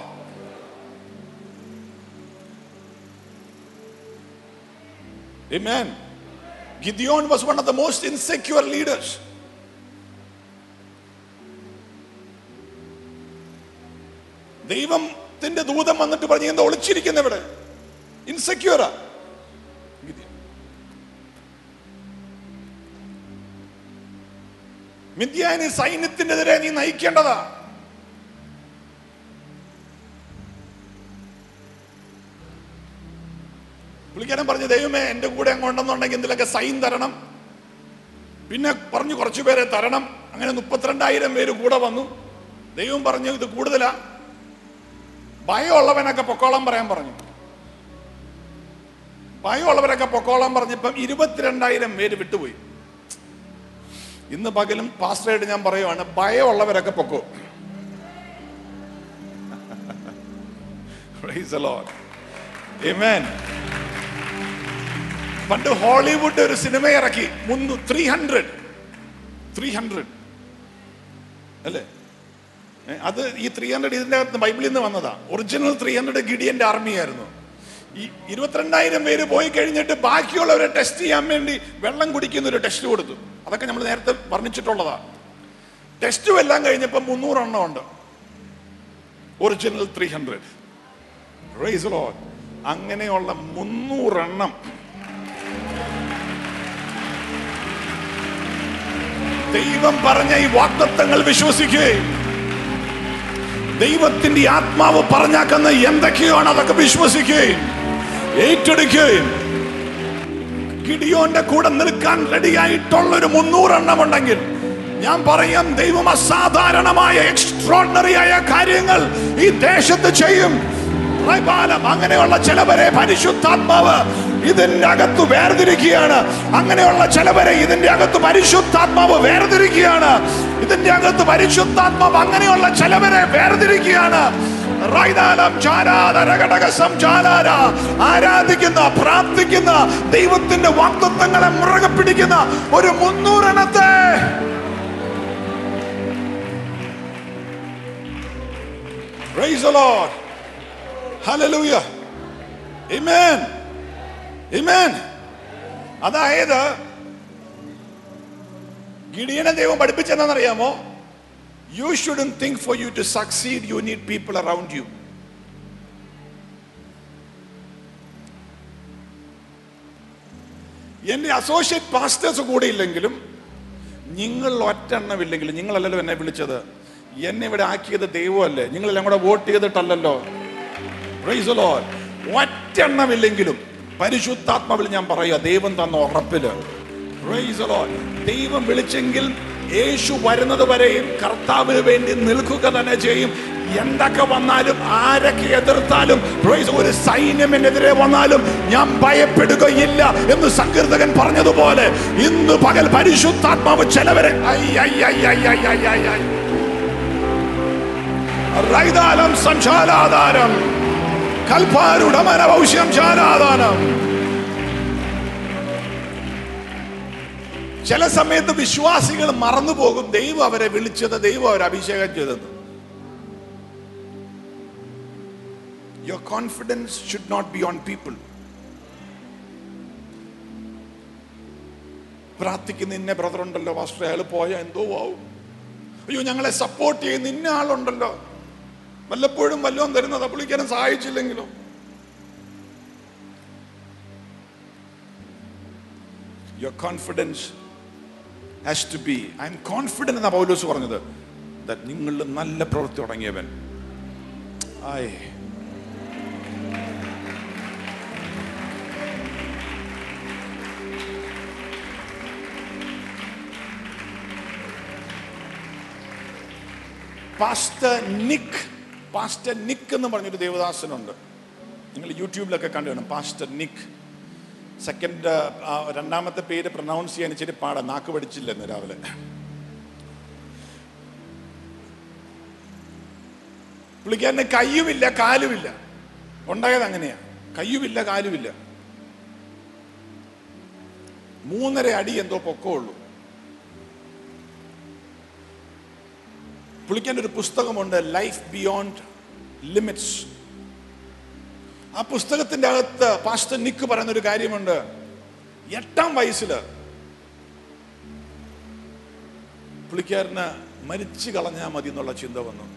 Amen. Gideon was one of the most insecure leaders. ദൈവത്തിന്റെ ദൂതം വന്നിട്ട് പറഞ്ഞു എന്താ ഒളിച്ചിരിക്കുന്ന ഇവിടെ ഇൻസെക്യൂറാ മിഥ്യാനി സൈന്യത്തിനെതിരെ നീ നയിക്കേണ്ടതാ പുള്ളിക്കാരൻ പറഞ്ഞു ദൈവമേ എന്റെ കൂടെ അങ്ങോണ്ടെന്നുണ്ടെങ്കിൽ എന്തിലൊക്കെ സൈൻ തരണം പിന്നെ പറഞ്ഞു കുറച്ചു പേരെ തരണം അങ്ങനെ മുപ്പത്തിരണ്ടായിരം പേര് കൂടെ വന്നു ദൈവം പറഞ്ഞു ഇത് കൂടുതലാ ഭയമുള്ളവനൊക്കെ പൊക്കോളം പറയാൻ പറഞ്ഞു ഭയമുള്ളവരൊക്കെ പൊക്കോളം പറഞ്ഞപ്പം ഇരുപത്തിരണ്ടായിരം പേര് വിട്ടുപോയി ഇന്ന് പകലും പാസ്റ്ററായിട്ട് ഞാൻ പറയുവാണ് ഭയമുള്ളവരൊക്കെ പൊക്കോ Praise the Lord. Amen. പണ്ട് ഹോളിവുഡ് ഒരു സിനിമ ഇറക്കി മുന്നു ത്രീ ഹൺഡ്രഡ് ത്രീ ഹൺഡ്രഡ് അല്ലേ ഏ, അത് ഈ ത്രീ ഹൺഡ്രഡ് ഇതിന്റെ അകത്ത് ബൈബിളിൽ നിന്ന് വന്നതാ ഒറിജിനൽ ത്രീ ഹൺഡ്രഡ് ഗിഡിയന്റെ ആർമി ആയിരുന്നു ഈ ഇരുപത്തിരണ്ടായിരം പേര് പോയി കഴിഞ്ഞിട്ട് ബാക്കിയുള്ളവരെ ടെസ്റ്റ് ചെയ്യാൻ വേണ്ടി വെള്ളം കുടിക്കുന്ന ഒരു ടെസ്റ്റ് കൊടുത്തു അതൊക്കെ നമ്മൾ നേരത്തെ വർണ്ണിച്ചിട്ടുള്ളതാ ടെസ്റ്റും എല്ലാം കഴിഞ്ഞപ്പോൾ മുന്നൂറെണ്ണം ഉണ്ട് original three hundred praise Lord അങ്ങനെയുള്ള മുന്നൂറെണ്ണം ദൈവം പറഞ്ഞ ഈ വാക്തത്വങ്ങൾ വിശ്വസിക്കുകയും ദൈവത്തിന്റെ ആത്മാവ് പറഞ്ഞാക്കുന്ന എന്തൊക്കെയാണ് അതൊക്കെ വിശ്വസിക്കുകയും ഏറ്റെടുക്കുകയും ഗിഡിയോന്റെ കൂടെ നിൽക്കാൻ റെഡിയായിട്ടുള്ള ഒരു മുന്നൂറെണ്ണം ഉണ്ടെങ്കിൽ ഞാൻ പറയാം ദൈവം അസാധാരണമായ എക്സ്ട്രോണറി ആയ കാര്യങ്ങൾ ഈ ദേശത്ത് ചെയ്യും പ്രബാലം അങ്ങനെയുള്ള ചിലവരെ പരിശുദ്ധാത്മാവ് ഇതിന്റെ അകത്ത് വേർതിരിക്കുകയാണ് അങ്ങനെയുള്ള ചിലവരെ ഇതിന്റെ അകത്ത് പരിശുദ്ധാത്മാവ് വേർതിരിക്കുകയാണ് ഇതിന്റെ അകത്ത് പരിശുദ്ധാത്മാവ് അങ്ങനെയുള്ള ചിലവരെ വേർതിരിക്കുകയാണ് റൈതാലം ചാരാത രകടകസം ചാലാര. ആരാധിക്കുന്ന പ്രാർത്ഥിക്കുന്ന ദൈവത്തിന്റെ വാക്തത്വങ്ങളെ മുറുകെ പിടിക്കുന്ന ഒരു മുന്നൂറെണ്ണത്തെ Praise the Lord. Hallelujah. Amen. Amen. അതായത് ഗിഡിയനെ ദൈവം പഠിപ്പിച്ചെന്നറിയാമോ you shouldn't think for you to succeed you need people around you എന്റെ അസോസിയേറ്റ് പാസ്റ്റേഴ്സ് കൂടെ ഇല്ലെങ്കിലും നിങ്ങൾ ഒറ്റെണ്ണമില്ലെങ്കിലും നിങ്ങളല്ലല്ലോ എന്നെ വിളിച്ചത് എന്നെ ഇവിടെ ആക്കിയത് ദൈവമല്ലേ നിങ്ങളെല്ലാം കൂടെ വോട്ട് ചെയ്തിട്ടല്ലല്ലോ Praise the Lord. ഒറ്റെണ്ണമില്ലെങ്കിലും പരിശുദ്ധാത്മാവിൽ ഞാൻ പറയുക ദൈവം തന്ന ഉറപ്പില് Praise the Lord. ദൈവം വിളിച്ചെങ്കിൽ യേശു വരുന്നത് വരെയും കർത്താവിന് വേണ്ടി നിൽക്കുക തന്നെ ചെയ്യും എന്തൊക്കെ വന്നാലും ആരൊക്കെ എതിർത്താലും praise ഒരു സൈന്യം എന്നെതിരെ വന്നാലും ഞാൻ ഭയപ്പെടുകയില്ല എന്ന് സങ്കീർത്തകൻ പറഞ്ഞതുപോലെ ഇന്ന് പകൽ പരിശുദ്ധാത്മാവ് ചിലവരെ ഐ, ഐ, ഐ, ഐ, ഐ, ഐ, ഐ, ഐ. റൈതാലം സംശാലാധാരം കൽപ്പാരുടമനഭൗഷ്യം ശാലാധാനം ചില സമയത്ത് വിശ്വാസികൾ മറന്നു പോകും ദൈവം അവരെ വിളിച്ചത് ദൈവം അവരെ അഭിഷേകം ചെയ്തത് your confidence should not be on people പ്രാർത്ഥിക്കുന്ന ഇന്ന ബ്രദർ ഉണ്ടല്ലോ പാസ്റ്റർ അയാൾ പോയ എന്തോ ആവും അയ്യോ ഞങ്ങളെ സപ്പോർട്ട് ചെയ്യുന്ന ഇന്ന ആളുണ്ടല്ലോ വല്ലപ്പോഴും വല്ലതും തരുന്നത് പുള്ളിക്കാരൻ സഹായിച്ചില്ലെങ്കിലോ your confidence has to be I'm confident എന്ന പൗലോസ് പറഞ്ഞത് ദാറ്റ് നിങ്ങളിൽ നല്ല പ്രവൃത്തി തുടങ്ങിയവൻ ആയ് പാസ്റ്റർ നിക്ക് പാസ്റ്റർ നിക്ക് എന്ന് പറഞ്ഞൊരു ദേവദാസനുണ്ട് നിങ്ങൾ യൂട്യൂബിലൊക്കെ കണ്ടു കാണും പാസ്റ്റർ നിക്ക് സെക്കൻഡ് രണ്ടാമത്തെ പേര് പ്രൊനൗൺസ് ചെയ്യാൻ ഇച്ചിരി പാടാ നാക്ക് പഠിച്ചില്ല ഇന്ന് രാവിലെ പുള്ളിക്കാരന് കയ്യുമില്ല കാലുമില്ല ഉണ്ടായത് അങ്ങനെയാ കയ്യുമില്ല കാലുമില്ല മൂന്നര അടി എന്തോ പൊക്കമുള്ളൂ പുള്ളിക്കാൻ ഒരു പുസ്തകമുണ്ട് ലൈഫ് ബിയോണ്ട് ലിമിറ്റ്സ് ആ പുസ്തകത്തിന്റെ അകത്ത് പാസ്റ്റർ നിക്ക് പറയുന്ന ഒരു കാര്യമുണ്ട് എട്ടാം വയസ്സില് പുള്ളിക്കാരന് മരിച്ചു കളഞ്ഞാൽ മതി എന്നുള്ള ചിന്ത വന്നു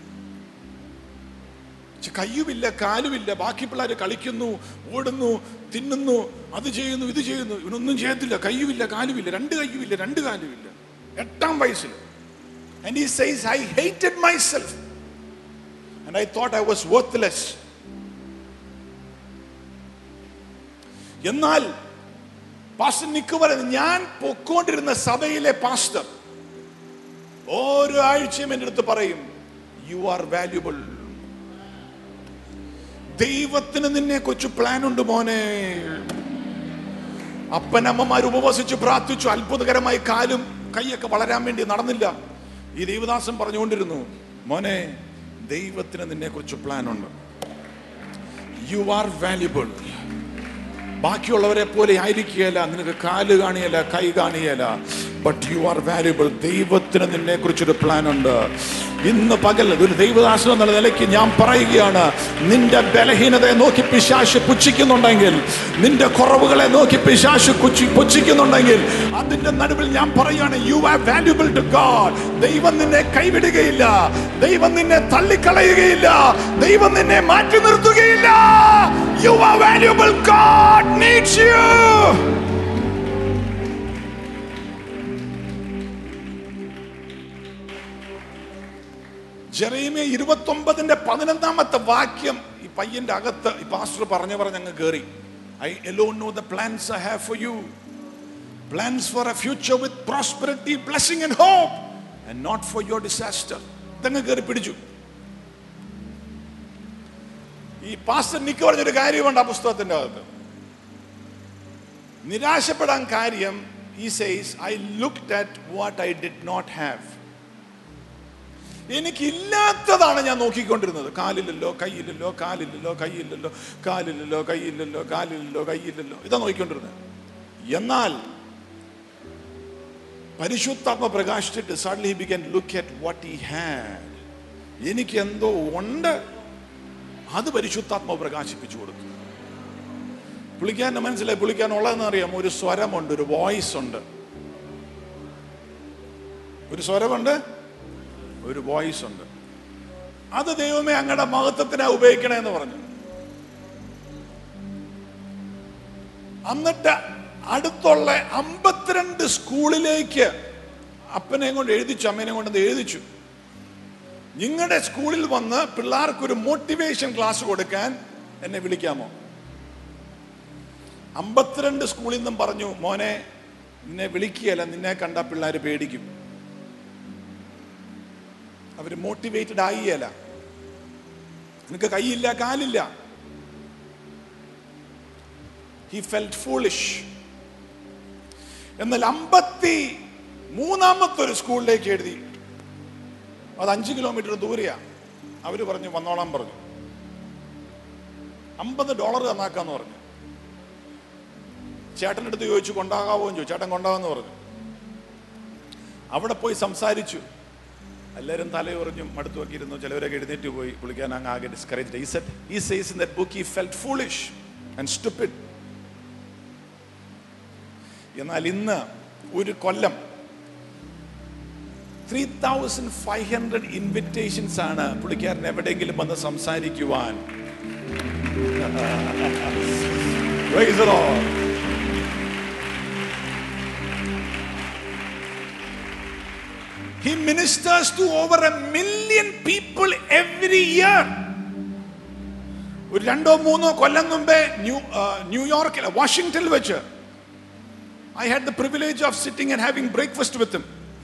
ഛെ, കയ്യുമില്ല കാലുമില്ല ബാക്കി പിള്ളേർ കളിക്കുന്നു ഓടുന്നു തിന്നുന്നു അത് ചെയ്യുന്നു ഇത് ചെയ്യുന്നു ഇവനൊന്നും ചെയ്യത്തില്ല കയ്യുമില്ല കാലുമില്ല രണ്ട് കയ്യുമില്ല രണ്ട് കാലുമില്ല എട്ടാം വയസ്സിൽ And he says, I hated myself. And I thought I was worthless. എന്നാൽ പാസ്റ്റർ നിക്ക് പറയുന്നത് ഞാൻ പൊക്കോണ്ടിരുന്ന സഭയിലെ പാസ്റ്റർ ഓരോ ആഴ്ചയും എൻ്റെ അടുത്ത് പറയും യു ആർ വാല്യുബിൾ ദൈവത്തിന് നിന്നെ കുറിച്ച് പ്ലാൻ ഉണ്ട് മോനെ അപ്പനമ്മമാർ ഉപവസിച്ച് പ്രാർത്ഥിച്ചു അത്ഭുതകരമായി കാലും കൈയൊക്കെ വളരാൻ വേണ്ടി നടന്നില്ല ഈ ദൈവദാസൻ പറഞ്ഞുകൊണ്ടിരുന്നു മോനെ ദൈവത്തിന് നിന്നെ കുറിച്ച് പ്ലാൻ ഉണ്ട് യു ആർ വാല്യുബിൾ ബാക്കിയുള്ളവരെ പോലെ ആയിരിക്കുകയല്ല നിനക്ക് കാല് കാണിയല്ല കൈ കാണിയല്ല ബട്ട് യു ആർ വാല്യുബിൾ ദൈവത്തിന് നിന്നെ കുറിച്ചൊരു പ്ലാൻ ഉണ്ട് ഇന്ന് പകൽ ഒരു ദൈവദാസൻ എന്നുള്ള നിലയ്ക്ക് ഞാൻ പറയുകയാണ് നിന്റെ ബലഹീനതയെ നോക്കി പിശാശ് പുച്ഛിക്കുന്നുണ്ടെങ്കിൽ നിന്റെ കുറവുകളെ നോക്കി പിശാശ് കുച്ചി പുച്ഛിക്കുന്നുണ്ടെങ്കിൽ അതിന്റെ നടുവിൽ ഞാൻ പറയുകയാണ് you are valuable to God ദൈവം നിന്നെ കൈവിടുകയില്ല ദൈവം നിന്നെ തള്ളിക്കളയുകയില്ല ദൈവം നിന്നെ മാറ്റി നിർത്തുകയില്ല you are valuable God needs you Jeremiah ഇരുപത്തി ഒമ്പതിന്റെ പതിനൊന്നാമത്തെ വാക്യം ഈ പയ്യന്റെ അകത്ത് ഈ പാസ്റ്റർ പറഞ്ഞു പറഞ്ഞ് അങ്ങ് കയറി I alone know the plans I have for you plans for a future with prosperity blessing and hope and not for your disaster ഇതങ്ങ് കയറി പിടിച്ചു ഈ പാസ്റ്റർ നിക്ക് പറഞ്ഞൊരു കാര്യമുണ്ട് ആ പുസ്തകത്തിന്റെ അകത്ത് നിരാശപ്പെടാൻ കാര്യം he says I looked at what I did not have എനിക്കില്ലാത്തതാണ് ഞാൻ നോക്കിക്കൊണ്ടിരുന്നത് കാലില്ലല്ലോ കയ്യില്ലല്ലോ കാലില്ലല്ലോ കയ്യില്ലല്ലോ കാലില്ലല്ലോ കയ്യില്ലല്ലോ കാലില്ലല്ലോ കയ്യില്ലല്ലോ ഇതാ നോക്കിക്കൊണ്ടിരുന്നത് എന്നാൽ പരിശുദ്ധാത്മ പ്രകാശിച്ചിട്ട് suddenly he began look at what he had എനിക്ക് എന്തോ ഉണ്ട് അത് പരിശുദ്ധാത്മാവ് പ്രകാശിപ്പിച്ചു കൊടുത്തു പുള്ളിക്കാരൻ്റെ മനസ്സിലായി പുള്ളിക്കാൻ ഉള്ളതെന്ന് അറിയാം ഒരു സ്വരമുണ്ട് ഒരു വോയിസ് ഉണ്ട് ഒരു സ്വരമുണ്ട് ഒരു വോയിസ് ഉണ്ട് അത് ദൈവമേ അങ്ങയുടെ മഹത്വത്തിനാ ഉപയോഗിക്കണേ എന്ന് പറഞ്ഞു എന്നിട്ട് അടുത്തുള്ള അമ്പത്തിരണ്ട് സ്കൂളിലേക്ക് അപ്പനെ കൊണ്ട് എഴുതിച്ചു അമ്മേനെ കൊണ്ട് അത് എഴുതിച്ചു നിങ്ങളുടെ സ്കൂളിൽ വന്ന് പിള്ളേർക്കൊരു മോട്ടിവേഷൻ ക്ലാസ് കൊടുക്കാൻ എന്നെ വിളിക്കാമോ അമ്പത്തിരണ്ട് സ്കൂളിൽ നിന്നും പറഞ്ഞു മോനെ നിന്നെ വിളിക്കുകയല്ല നിന്നെ കണ്ട പിള്ളേർ പേടിക്കും അവർ മോട്ടിവേറ്റഡ് ആയില്ല നിനക്ക് കൈയില്ല കാലില്ല ഹി ഫെൽറ്റ് ഫൂളിഷ് എന്നാൽ അമ്പത്തി മൂന്നാമത്തെ ഒരു സ്കൂളിലേക്ക് എഴുതി അത് അഞ്ച് കിലോമീറ്റർ ദൂരെയാ അവര് പറഞ്ഞു വന്നോളാൻ പറഞ്ഞു അമ്പത് ഡോളർ തന്നാക്കാന്ന് പറഞ്ഞു ചേട്ടൻ്റെ അടുത്ത് ചോദിച്ചു കൊണ്ടാകാവോ എന്ന് ചോദിച്ചു ചേട്ടൻ കൊണ്ടാകാന്ന് പറഞ്ഞു അവിടെ പോയി സംസാരിച്ചു എല്ലാവരും തലയുറഞ്ഞും മടുത്തു നോക്കിയിരുന്നു ചിലവരൊക്കെ എഴുന്നേറ്റ് പോയി പുള്ളിക്കാൻ അങ്ങ് ആകെ discourage he set he says in that book he felt foolish and stupid എന്നാൽ ഇന്ന് ഒരു കൊല്ലം three thousand five hundred invitations ആണ് പുള്ളിക്കാരൻ എവിടെയെങ്കിലും വന്ന് സംസാരിക്കുവാൻ Praise the Lord. He ministers to over a million people every year. ഒരു രണ്ടോ മൂന്നോ കൊല്ലം മുമ്പേ ന്യൂ ന്യൂയോർക്കിൽ വാഷിംഗ്ടണിൽ വെച്ച് I had the privilege of sitting and having breakfast with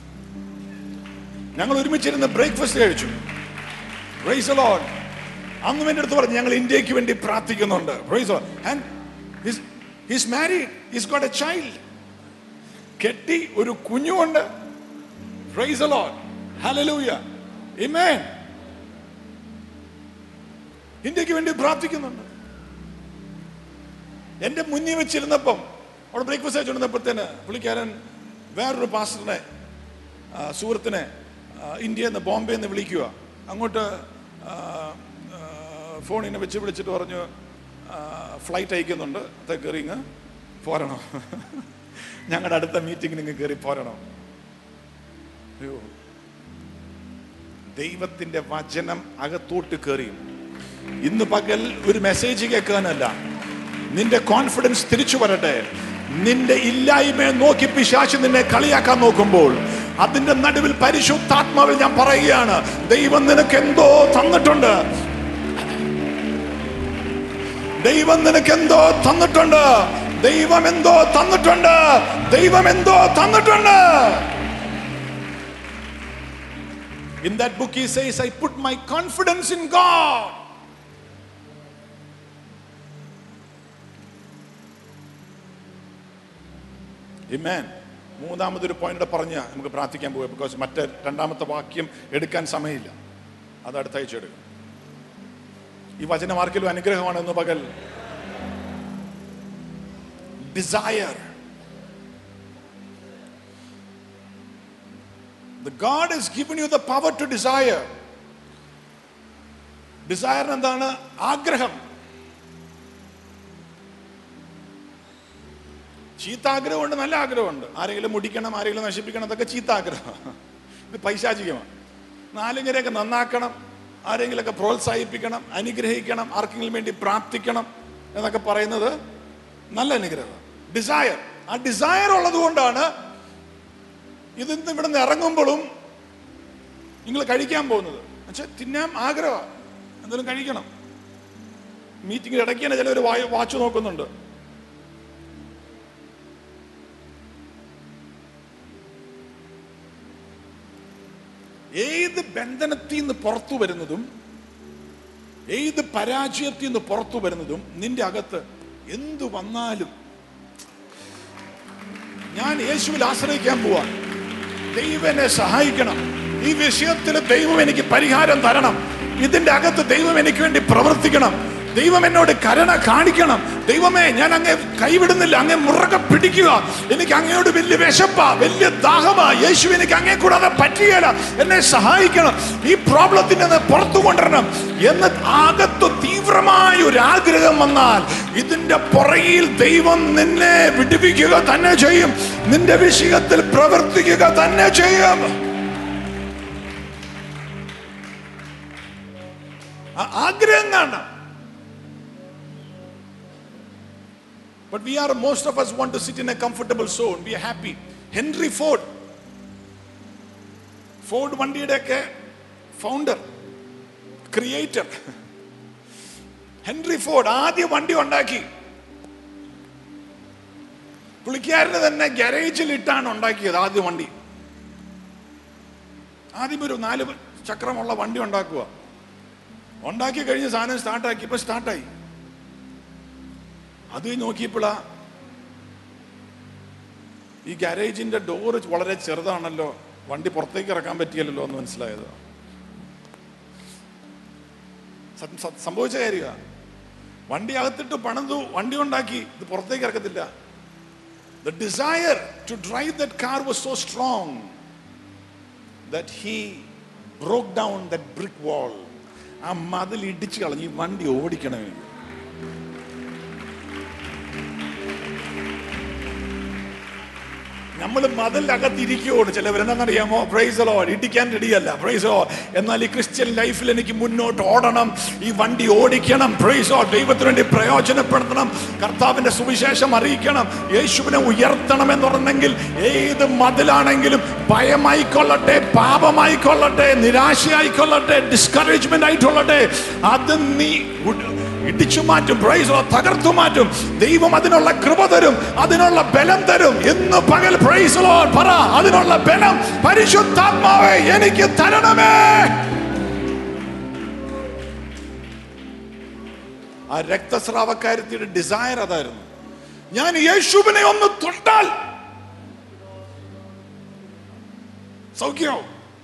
ഞങ്ങൾ ഒരുമിച്ചിരുന്ന് ബ്രേക്ക്ഫാസ്റ്റ് കഴിച്ചു പ്രൈസ് ലോഡ് അന്നും എൻ്റെ അടുത്ത് പറഞ്ഞു ഞങ്ങൾ ഇന്ത്യക്ക് വേണ്ടി പ്രാർത്ഥിക്കുന്നുണ്ട് praise and his married his got a child കെട്ടി ഒരു കുഞ്ഞുണ്ട് പ്രൈസ് ലോഡ് ഹല്ലേലൂയ ആമേൻ ഇന്ത്യക്ക് വേണ്ടി പ്രാർത്ഥിക്കുന്നുണ്ട് എന്റെ മുന്നിൽ വെച്ചിരുന്നപ്പം അവിടെ ബ്രേക്ക്ഫാസ്റ്റ് കഴിച്ചുകൊണ്ടിരുന്നപ്പോഴത്തേന് പുള്ളിക്കാരൻ വേറൊരു പാസ്റ്ററിനെ ആ, സുഹൃത്തിനെ ആ, ഇന്ത്യയിൽ നിന്ന് ബോംബെ നിന്ന് വിളിക്കുക അങ്ങോട്ട് ആ, ആ, ഫോണിനെ വെച്ച് വിളിച്ചിട്ട് പറഞ്ഞു ഫ്ലൈറ്റ് അയക്കുന്നുണ്ട് അത് കയറി ഇങ്ങ് പോരണം ഞങ്ങളുടെ അടുത്ത മീറ്റിംഗിന് ഇങ്ങ് കയറി പോരണം അയ്യോ ദൈവത്തിന്റെ വചനം അകത്തോട്ട് കയറിയും ഇന്ന് പകൽ ഒരു മെസ്സേജ് കേൾക്കാനല്ല നിന്റെ കോൺഫിഡൻസ് തിരിച്ചു വരട്ടെ നിന്റെ ഇല്ലായ്മയെ നോക്കി പിശാച് നിന്നെ കളിയാക്കാൻ നോക്കുമ്പോൾ അതിന്റെ നടുവിൽ പരിശുദ്ധാത്മാവിൽ ഞാൻ പറയുകയാണ് ദൈവം നിനക്ക് എന്തോ തന്നിട്ടുണ്ട് ദൈവം നിനക്ക് എന്തോ തന്നിട്ടുണ്ട് ദൈവം എന്തോ തന്നിട്ടുണ്ട് ദൈവം എന്തോ തന്നിട്ടുണ്ട് In that book, he says, I put my confidence in God. Amen. മൂന്നാമതൊരു പോയിന്റ് പറഞ്ഞ് നമുക്ക് പ്രാർത്ഥിക്കാൻ പോവുക ബിക്കോസ് മറ്റേ രണ്ടാമത്തെ വാക്യം എടുക്കാൻ സമയമില്ല അത് അടുത്താഴ്ച എടുക്കും ഈ വചനം ആർക്കെങ്കിലും അനുഗ്രഹമാണ് ഇന്ന് പകൽ desire The God has given you the power to desire. Desire എന്താണ് ആഗ്രഹം ചീത്ത ആഗ്രഹമുണ്ട് നല്ല ആഗ്രഹമുണ്ട് ആരെങ്കിലും മുടിക്കണം ആരെങ്കിലും നശിപ്പിക്കണം അതൊക്കെ ചീത്ത ആഗ്രഹം ഇത് പൈശാചികമാണ് നാലിങ്ങനെയൊക്കെ നന്നാക്കണം ആരെങ്കിലുമൊക്കെ പ്രോത്സാഹിപ്പിക്കണം അനുഗ്രഹിക്കണം ആർക്കെങ്കിലും വേണ്ടി പ്രാർത്ഥിക്കണം എന്നൊക്കെ പറയുന്നത് നല്ല അനുഗ്രഹം ഡിസയർ ആ ഡിസയർ ഉള്ളത് കൊണ്ടാണ് ഇതിന്ന് ഇവിടെ നിന്ന് ഇറങ്ങുമ്പോഴും നിങ്ങൾ കഴിക്കാൻ പോകുന്നത് എന്നുവെച്ചാൽ തിന്നാൻ ആഗ്രഹമാണ് എന്തെങ്കിലും കഴിക്കണം മീറ്റിംഗിൽ ഇടയ്ക്ക് തന്നെ ചിലർ വാച്ച് നോക്കുന്നുണ്ട് ഏത് ബന്ധനത്തിൽ നിന്ന് പുറത്തു വരുന്നതും ഏത് പരാജയത്തിൽ നിന്ന് പുറത്തു വരുന്നതും നിന്റെ അകത്ത് എന്തു വന്നാലും ഞാൻ യേശുവിൽ ആശ്രയിക്കാൻ പോവാ ദൈവം എന്നെ സഹായിക്കണം ഈ വിഷയത്തിൽ ദൈവം എനിക്ക് പരിഹാരം തരണം ഇതിന്റെ അകത്ത് ദൈവം എനിക്ക് വേണ്ടി പ്രവർത്തിക്കണം ദൈവം എന്നോട് കരുണ കാണിക്കണം ദൈവമേ ഞാൻ അങ്ങേ കൈവിടുന്നില്ല അങ്ങേ മുറകെ പിടിക്കുക എനിക്ക് അങ്ങയോട് വലിയ വിശപ്പാ വലിയ ദാഹമാ യേശു എനിക്ക് അങ്ങേ കൂടാതെ പറ്റുകയില്ല എന്നെ സഹായിക്കണം ഈ പ്രോബ്ലത്തിൽ നിന്ന് പുറത്തു കൊണ്ടുവരണം എന്ന് അകത്ത് തീവ്രമായ ഒരു ആഗ്രഹം വന്നാൽ ഇതിന്റെ പുറകിൽ ദൈവം നിന്നെ വിടുവിക്കുക തന്നെ ചെയ്യും നിന്റെ വിഷയത്തിൽ പ്രവർത്തിക്കുക തന്നെ ചെയ്യും ആ- ആഗ്രഹം കാണണം But we are, most of us want to sit in a comfortable zone. We are happy. Henry Ford, Ford വണ്ടിയുടെയൊക്കെ ഫൗണ്ടർ ക്രിയേറ്റർ ഹെൻറി ഫോർഡ് ആദ്യ വണ്ടി ഉണ്ടാക്കി പുള്ളിക്കാരന് തന്നെ ഗാരേജിൽ ഇട്ടാണ് ഉണ്ടാക്കിയത് ആദ്യ വണ്ടി ആദ്യം ഒരു നാല് ചക്രമുള്ള വണ്ടി ഉണ്ടാക്കുക ഉണ്ടാക്കി കഴിഞ്ഞ് സാധനം സ്റ്റാർട്ടാക്കി ഇപ്പൊ സ്റ്റാർട്ടായി അത് നോക്കിയപ്പോഴാ ഈ ഗാരേജിന്റെ ഡോറ് വളരെ ചെറുതാണല്ലോ വണ്ടി പുറത്തേക്ക് ഇറക്കാൻ പറ്റിയല്ലോ എന്ന് മനസ്സിലായത് സത്യം- സത്യം- സംഭവിച്ച കാര്യമാണ് വണ്ടി അകത്തിട്ട് പണിതു വണ്ടി ഉണ്ടാക്കി ഇത് പുറത്തേക്ക് ഇറക്കത്തില്ല the desire to drive that car was so strong that he broke down that brick wall ആ മതിൽ ഇടിച്ചു കളഞ്ഞ് ഈ വണ്ടി ഓടിക്കണമെങ്കിൽ നമ്മൾ മതിലകത്തിരിക്കുകയാണ് ചിലവരെന്താണെന്നറിയാമോ പ്രൈസ് ലോ ഇടിക്കാൻ റെഡിയല്ല പ്രൈസ് ലോ എന്നാൽ ഈ ക്രിസ്ത്യൻ ലൈഫിൽ എനിക്ക് മുന്നോട്ട് ഓടണം ഈ വണ്ടി ഓടിക്കണം പ്രൈസ് ലോ ദൈവത്തിന് വേണ്ടി പ്രയോജനപ്പെടുത്തണം കർത്താവിന്റെ സുവിശേഷം അറിയിക്കണം യേശുവിനെ ഉയർത്തണം എന്ന് പറഞ്ഞെങ്കിൽ ഏത് മതിലാണെങ്കിലും ഭയമായിക്കൊള്ളട്ടെ പാപമായിക്കൊള്ളട്ടെ നിരാശയായിക്കൊള്ളട്ടെ ഡിസ്കറേജ്മെന്റ് ആയിക്കൊള്ളട്ടെ അത് നീ ഉഡ്- ഇടിച്ചു മാറ്റും പ്രൈസ് തകർത്തു മാറ്റും ദൈവം അതിനുള്ള കൃപ തരും അതിനുള്ള ബലം തരും ഇന്ന് പകൽ പ്രൈസ് പറ അതിനുള്ള ബലം പരിശുദ്ധാത്മാവേ എനിക്ക് തരണമേ ആ രക്തസ്രാവക്കാരത്തിയുടെ ഡിസയർ അതായിരുന്നു ഞാൻ യേശുവിനെ ഒന്ന് തൊട്ടാൽ സൗഖ്യമാവും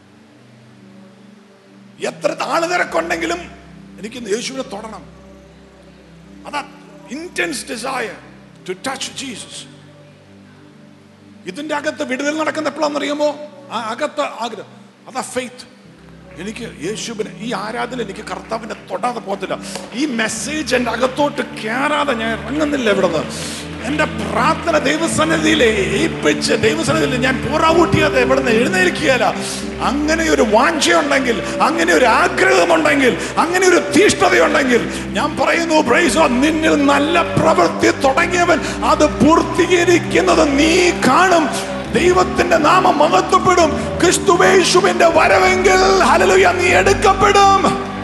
എത്ര ആളുതിരക്കുണ്ടെങ്കിലും എനിക്ക് യേശുവിനെ തൊടണം അതാ intense desire to touch Jesus ഇതിന്റെ അകത്ത് വിടുതൽ നടക്കുന്ന എപ്പോഴാണെന്നറിയാമോ ആ അകത്ത് ആഗ്രഹം അതാ ഫെയ്ത്ത് എനിക്ക് യേശുവിനെ ഈ ആരാധന എനിക്ക് കർത്താവിനെ തൊടാതെ പോകത്തില്ല ഈ മെസ്സേജ് എൻ്റെ അകത്തോട്ട് കയറാതെ ഞാൻ ഇറങ്ങുന്നില്ല ഇവിടുന്ന് എൻ്റെ പ്രാർത്ഥന ദൈവസന്നിധിയിൽ ഏൽപ്പിച്ച് ദൈവസന്നിധിയിൽ ഞാൻ പൂറാവൂട്ടിയത് ഇവിടുന്ന് എഴുന്നേൽക്കുകയല്ല അങ്ങനെ ഒരു വാഞ്ചയുണ്ടെങ്കിൽ അങ്ങനെ ഒരു ആഗ്രഹമുണ്ടെങ്കിൽ അങ്ങനെ ഒരു തീഷ്ണതയുണ്ടെങ്കിൽ ഞാൻ പറയുന്നു പ്രൈസോ നിന്നിൽ നല്ല പ്രവൃത്തി തുടങ്ങിയവൻ അത് പൂർത്തീകരിക്കുന്നത് നീ കാണും ദൈവത്തിന്റെ നാമം മഹത്വപ്പെടും ക്രിസ്തുവേശുവിന്റെ വരവെങ്കിൽ ഹലലുയ നീ എടുക്കപ്പെടും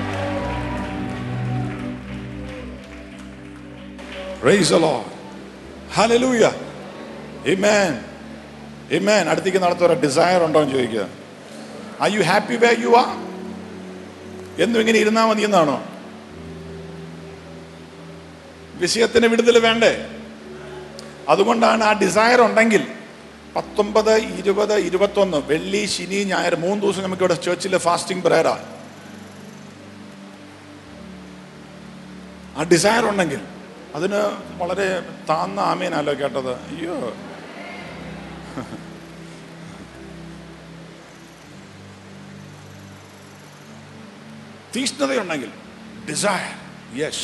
Praise the Lord. Hallelujah. Amen. Amen. അടുത്തേക്ക് നടത്തുന്ന ഡിസയർ ഉണ്ടോ എന്ന് ചോദിക്കുക I you happy way you ആ എന്നും ഇങ്ങനെ ഇരുന്നാ മതി എന്നാണോ വിഷയത്തിന് വിടുതൽ വേണ്ടേ അതുകൊണ്ടാണ് ആ ഡിസയർ ഉണ്ടെങ്കിൽ പത്തൊമ്പത് ഇരുപത് ഇരുപത്തൊന്ന് വെള്ളി ശനി ഞായർ മൂന്ന് ദിവസം നമുക്ക് ഇവിടെ ചേർച്ചിലെ ഫാസ്റ്റിംഗ് പ്രയറാ ആ ഡിസയർ ഉണ്ടെങ്കിൽ അതിന് വളരെ താന്ന ആമേനല്ലോ കേട്ടത് അയ്യോ തീഷ്ണതയുണ്ടെങ്കിൽ desire yes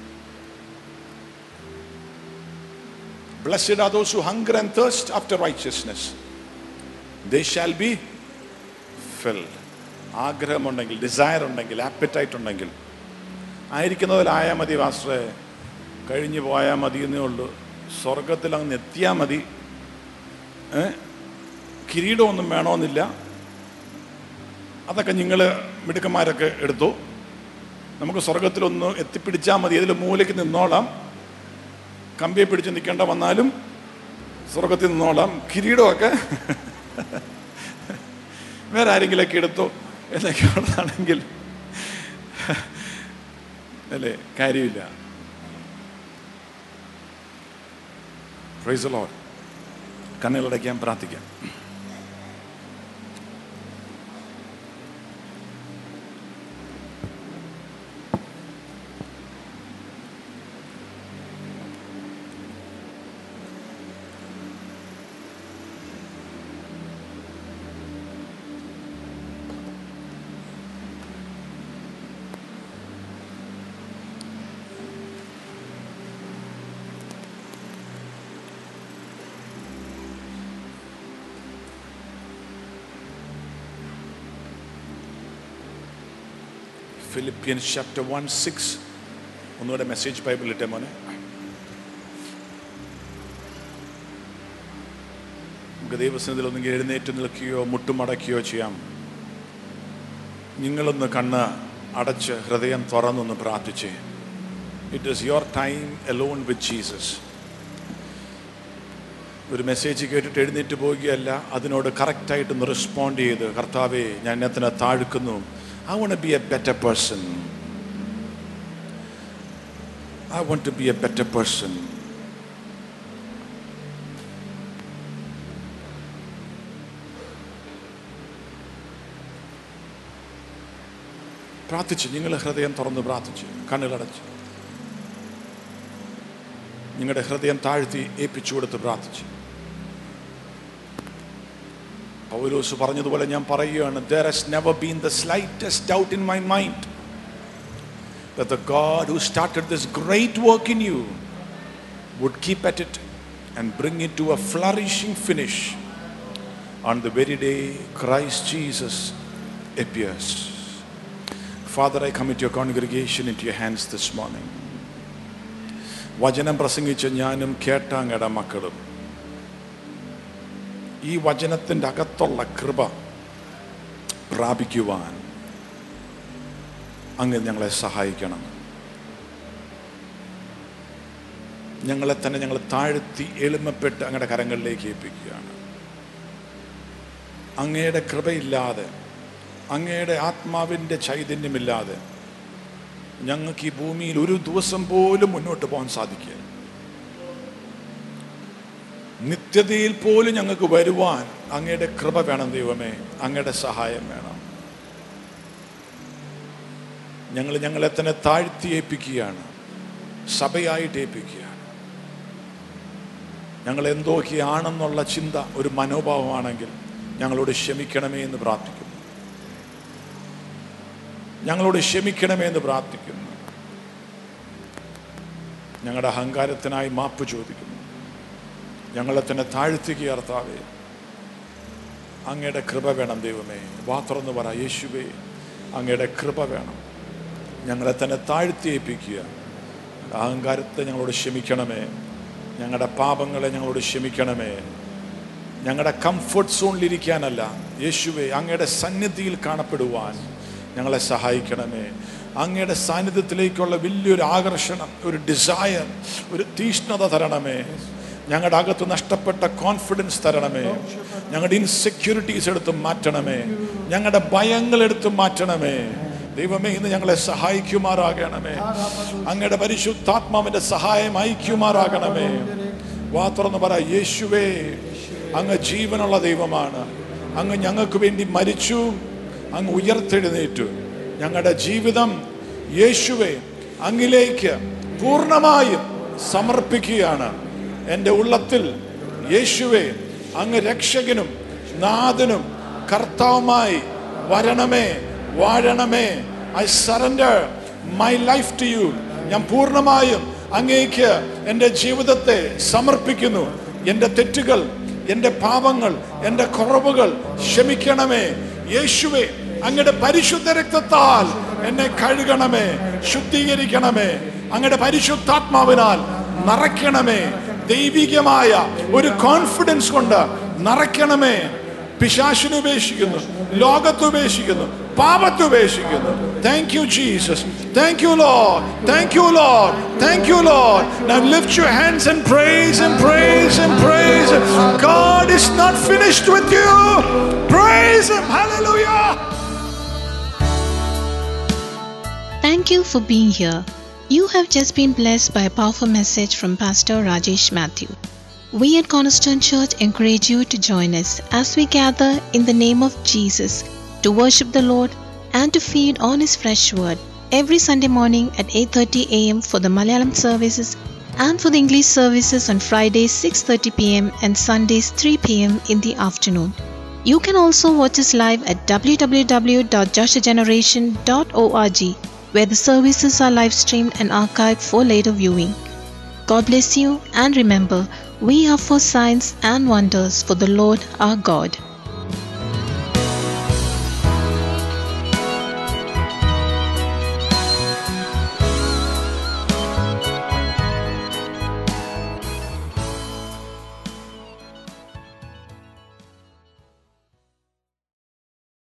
Blessed are those who hunger and thirst after righteousness. They shall be filled. ആഗ്രഹമുണ്ടെങ്കിൽ ഡിസയർ ഉണ്ടെങ്കിൽ ആപ്പറ്റൈറ്റ് ഉണ്ടെങ്കിൽ ആയിരിക്കുന്നതിലായാൽ മതി വാസ്റ്ററെ കഴിഞ്ഞു പോയാൽ മതി എന്നേ ഉള്ളൂ സ്വർഗത്തിൽ അങ്ങ് എത്തിയാൽ മതി ഏ? കിരീടമൊന്നും വേണമെന്നില്ല അതൊക്കെ നിങ്ങൾ മിടുക്കന്മാരൊക്കെ എടുത്തു നമുക്ക് സ്വർഗത്തിലൊന്ന് എത്തിപ്പിടിച്ചാൽ മതി അതിൽ മൂലയ്ക്ക് നിന്നോളാം കമ്പിയെ പിടിച്ച് നിൽക്കേണ്ട വന്നാലും സ്വർഗത്തിൽ നിന്നോളാം കിരീടമൊക്കെ വേറെ ആരെങ്കിലൊക്കെ എടുത്തു എന്നൊക്കെ ഉള്ളതാണെങ്കിൽ അല്ലേ കാര്യമില്ല പ്രൈസ് ലോഡ് കണ്ണുകളടയ്ക്കാൻ പ്രാർത്ഥിക്കാം ഫിലിപ്പിയൻസ് ചാപ്റ്റർ വൺ സിക്സ് ഒന്നുകൂടെ മെസ്സേജ് ബൈബിൾ ഇട്ടേ മോനെ നമുക്ക് ദൈവസനത്തിൽ ഒന്നെങ്കിൽ എഴുന്നേറ്റ് നിൽക്കുകയോ മുട്ടുമടക്കുകയോ ചെയ്യാം നിങ്ങളൊന്ന് കണ്ണ് അടച്ച് ഹൃദയം തുറന്നൊന്ന് പ്രാർത്ഥിച്ച് it is your time alone with Jesus ഒരു മെസ്സേജ് കേട്ടിട്ട് എഴുന്നേറ്റ് പോവുകയല്ല അതിനോട് കറക്റ്റായിട്ടൊന്ന് റെസ്പോണ്ട് ചെയ്ത് കർത്താവെ ഞാൻ എന്നെ താഴ്ക്കുന്നു I won't be a better person I want to be a better person പ്രാർത്ഥിച്ചു നിങ്ങൾ ഹൃദയം തുറന്ന് പ്രാർത്ഥിച്ചു കണ്ണുകളടച്ചു നിങ്ങളുടെ ഹൃദയം താഴ്ത്തി ഏൽപ്പിച്ചു കൊടുത്ത് പ്രാർത്ഥിച്ചു പൗലോസ് പറഞ്ഞതുപോലെ ഞാൻ പറയുകയാണ് there has never been the slightest doubt in my mind that the God who started this great work in you would keep at it and bring it to a flourishing finish on the very day Christ Jesus appears. Father, I commit your congregation into your hands this morning. വചനം പ്രസംഗിച്ച ഞാനും കേട്ട അങ്ങയുടെ മക്കളും ഈ വചനത്തിൻ്റെ അകത്തുള്ള കൃപ പ്രാപിക്കുവാൻ അങ്ങ് ഞങ്ങളെ സഹായിക്കണം ഞങ്ങളെ തന്നെ ഞങ്ങൾ താഴ്ത്തി എളിമപ്പെട്ട് അങ്ങയുടെ കരങ്ങളിലേക്ക് ഏൽപ്പിക്കുകയാണ് അങ്ങയുടെ കൃപയില്ലാതെ അങ്ങയുടെ ആത്മാവിൻ്റെ ചൈതന്യമില്ലാതെ ഞങ്ങൾക്ക് ഈ ഭൂമിയിൽ ഒരു ദിവസം പോലും മുന്നോട്ട് പോകാൻ സാധിക്കുക നിത്യതയിൽ പോലും ഞങ്ങൾക്ക് വരുവാൻ അങ്ങയുടെ കൃപ വേണം ദൈവമേ അങ്ങയുടെ സഹായം വേണം ഞങ്ങൾ ഞങ്ങളെ തന്നെ താഴ്ത്തി ഏൽപ്പിക്കുകയാണ് സഭയായിട്ട് ഏൽപ്പിക്കുകയാണ് ഞങ്ങൾ എന്തൊക്കെയാണെന്നുള്ള ചിന്ത ഒരു മനോഭാവമാണെങ്കിൽ ഞങ്ങളോട് ക്ഷമിക്കണമേ എന്ന് പ്രാർത്ഥിക്കുന്നു ഞങ്ങളോട് ക്ഷമിക്കണമേ എന്ന് പ്രാർത്ഥിക്കുന്നു ഞങ്ങളുടെ അഹങ്കാരത്തിനായി മാപ്പ് ചോദിക്കുന്നു ഞങ്ങളെ തന്നെ താഴ്ത്തുക കർത്താവേ അങ്ങയുടെ കൃപ വേണം ദൈവമേ വാ തുറന്ന് പറ യേശുവേ അങ്ങയുടെ കൃപ വേണം ഞങ്ങളെ തന്നെ താഴ്ത്തി ഏൽപ്പിക്കുക അഹങ്കാരത്തെ ഞങ്ങളോട് ക്ഷമിക്കണമേ ഞങ്ങളുടെ പാപങ്ങളെ ഞങ്ങളോട് ക്ഷമിക്കണമേ ഞങ്ങളുടെ കംഫർട്ട് സോണിലിരിക്കാനല്ല യേശുവെ അങ്ങയുടെ സന്നിധിയിൽ കാണപ്പെടുവാൻ ഞങ്ങളെ സഹായിക്കണമേ അങ്ങയുടെ സാന്നിധ്യത്തിലേക്കുള്ള വലിയൊരു ആകർഷണം ഒരു ഡിസയർ ഒരു തീഷ്ണത തരണമേ ഞങ്ങളുടെ അകത്ത് നഷ്ടപ്പെട്ട കോൺഫിഡൻസ് തരണമേ ഞങ്ങളുടെ ഇൻസെക്യൂരിറ്റീസ് എടുത്ത് മാറ്റണമേ ഞങ്ങളുടെ ഭയങ്ങൾ എടുത്ത് മാറ്റണമേ ദൈവമേ ഇന്ന് ഞങ്ങളെ സഹായിക്കുമാറാകണമേ അങ്ങയുടെ പരിശുദ്ധാത്മാവിന്റെ സഹായം അയക്കുമാറാകണമേ വാ തുറന്ന് പറ യേശുവേ അങ്ങ് ജീവനുള്ള ദൈവമാണ് അങ്ങ് ഞങ്ങൾക്ക് വേണ്ടി മരിച്ചു അങ്ങ് ഉയർത്തെഴുന്നേറ്റു ഞങ്ങളുടെ ജീവിതം യേശുവെ അങ്ങിലേക്ക് പൂർണ്ണമായും സമർപ്പിക്കുകയാണ് എൻ്റെ ഉള്ളത്തിൽ യേശുവെ അങ്ങ് രക്ഷകനും നാഥനും കർത്താവുമായി വരണമേ വാഴണമേ I surrender my life to you ഞാൻ പൂർണ്ണമായും അങ്ങേക്ക് എൻ്റെ ജീവിതത്തെ സമർപ്പിക്കുന്നു എൻ്റെ തെറ്റുകൾ എൻ്റെ പാപങ്ങൾ എൻ്റെ കുറവുകൾ ക്ഷമിക്കണമേ യേശുവെ അങ്ങയുടെ പരിശുദ്ധ രക്തത്താൽ എന്നെ കഴുകണമേ ശുദ്ധീകരിക്കണമേ അങ്ങയുടെ പരിശുദ്ധാത്മാവിനാൽ നിറയ്ക്കണമേ ദൈവികമായ ഒരു കോൺഫിഡൻസ് കൊണ്ട് നിറയ്ക്കണമേ പിശാശിനെ ഉപേക്ഷിക്കുന്നു ലോകത്തെ ഉപേക്ഷിക്കുന്നു പാപത്തെ ഉപേക്ഷിക്കുന്നു thank you Jesus thank you Lord thank you Lord thank you Lord Now lift your hands and praise and praise and praise Him. God is not finished with you. Praise Him. Hallelujah. Thank you for being here. You have just been blessed by a powerful message from Pastor Rajesh Matthew. We at Cornerstone Church encourage you to join us as we gather in the name of Jesus to worship the Lord and to feed on his fresh word every Sunday morning at 8:30 a.m. for the Malayalam services and for the English services on Fridays 6:30 p.m. and Sundays 3 p.m. in the afternoon. You can also watch us live at www.joshageneration.org where the services are live streamed and archived for later viewing. God bless you and remember, we are for signs and wonders for the Lord our God.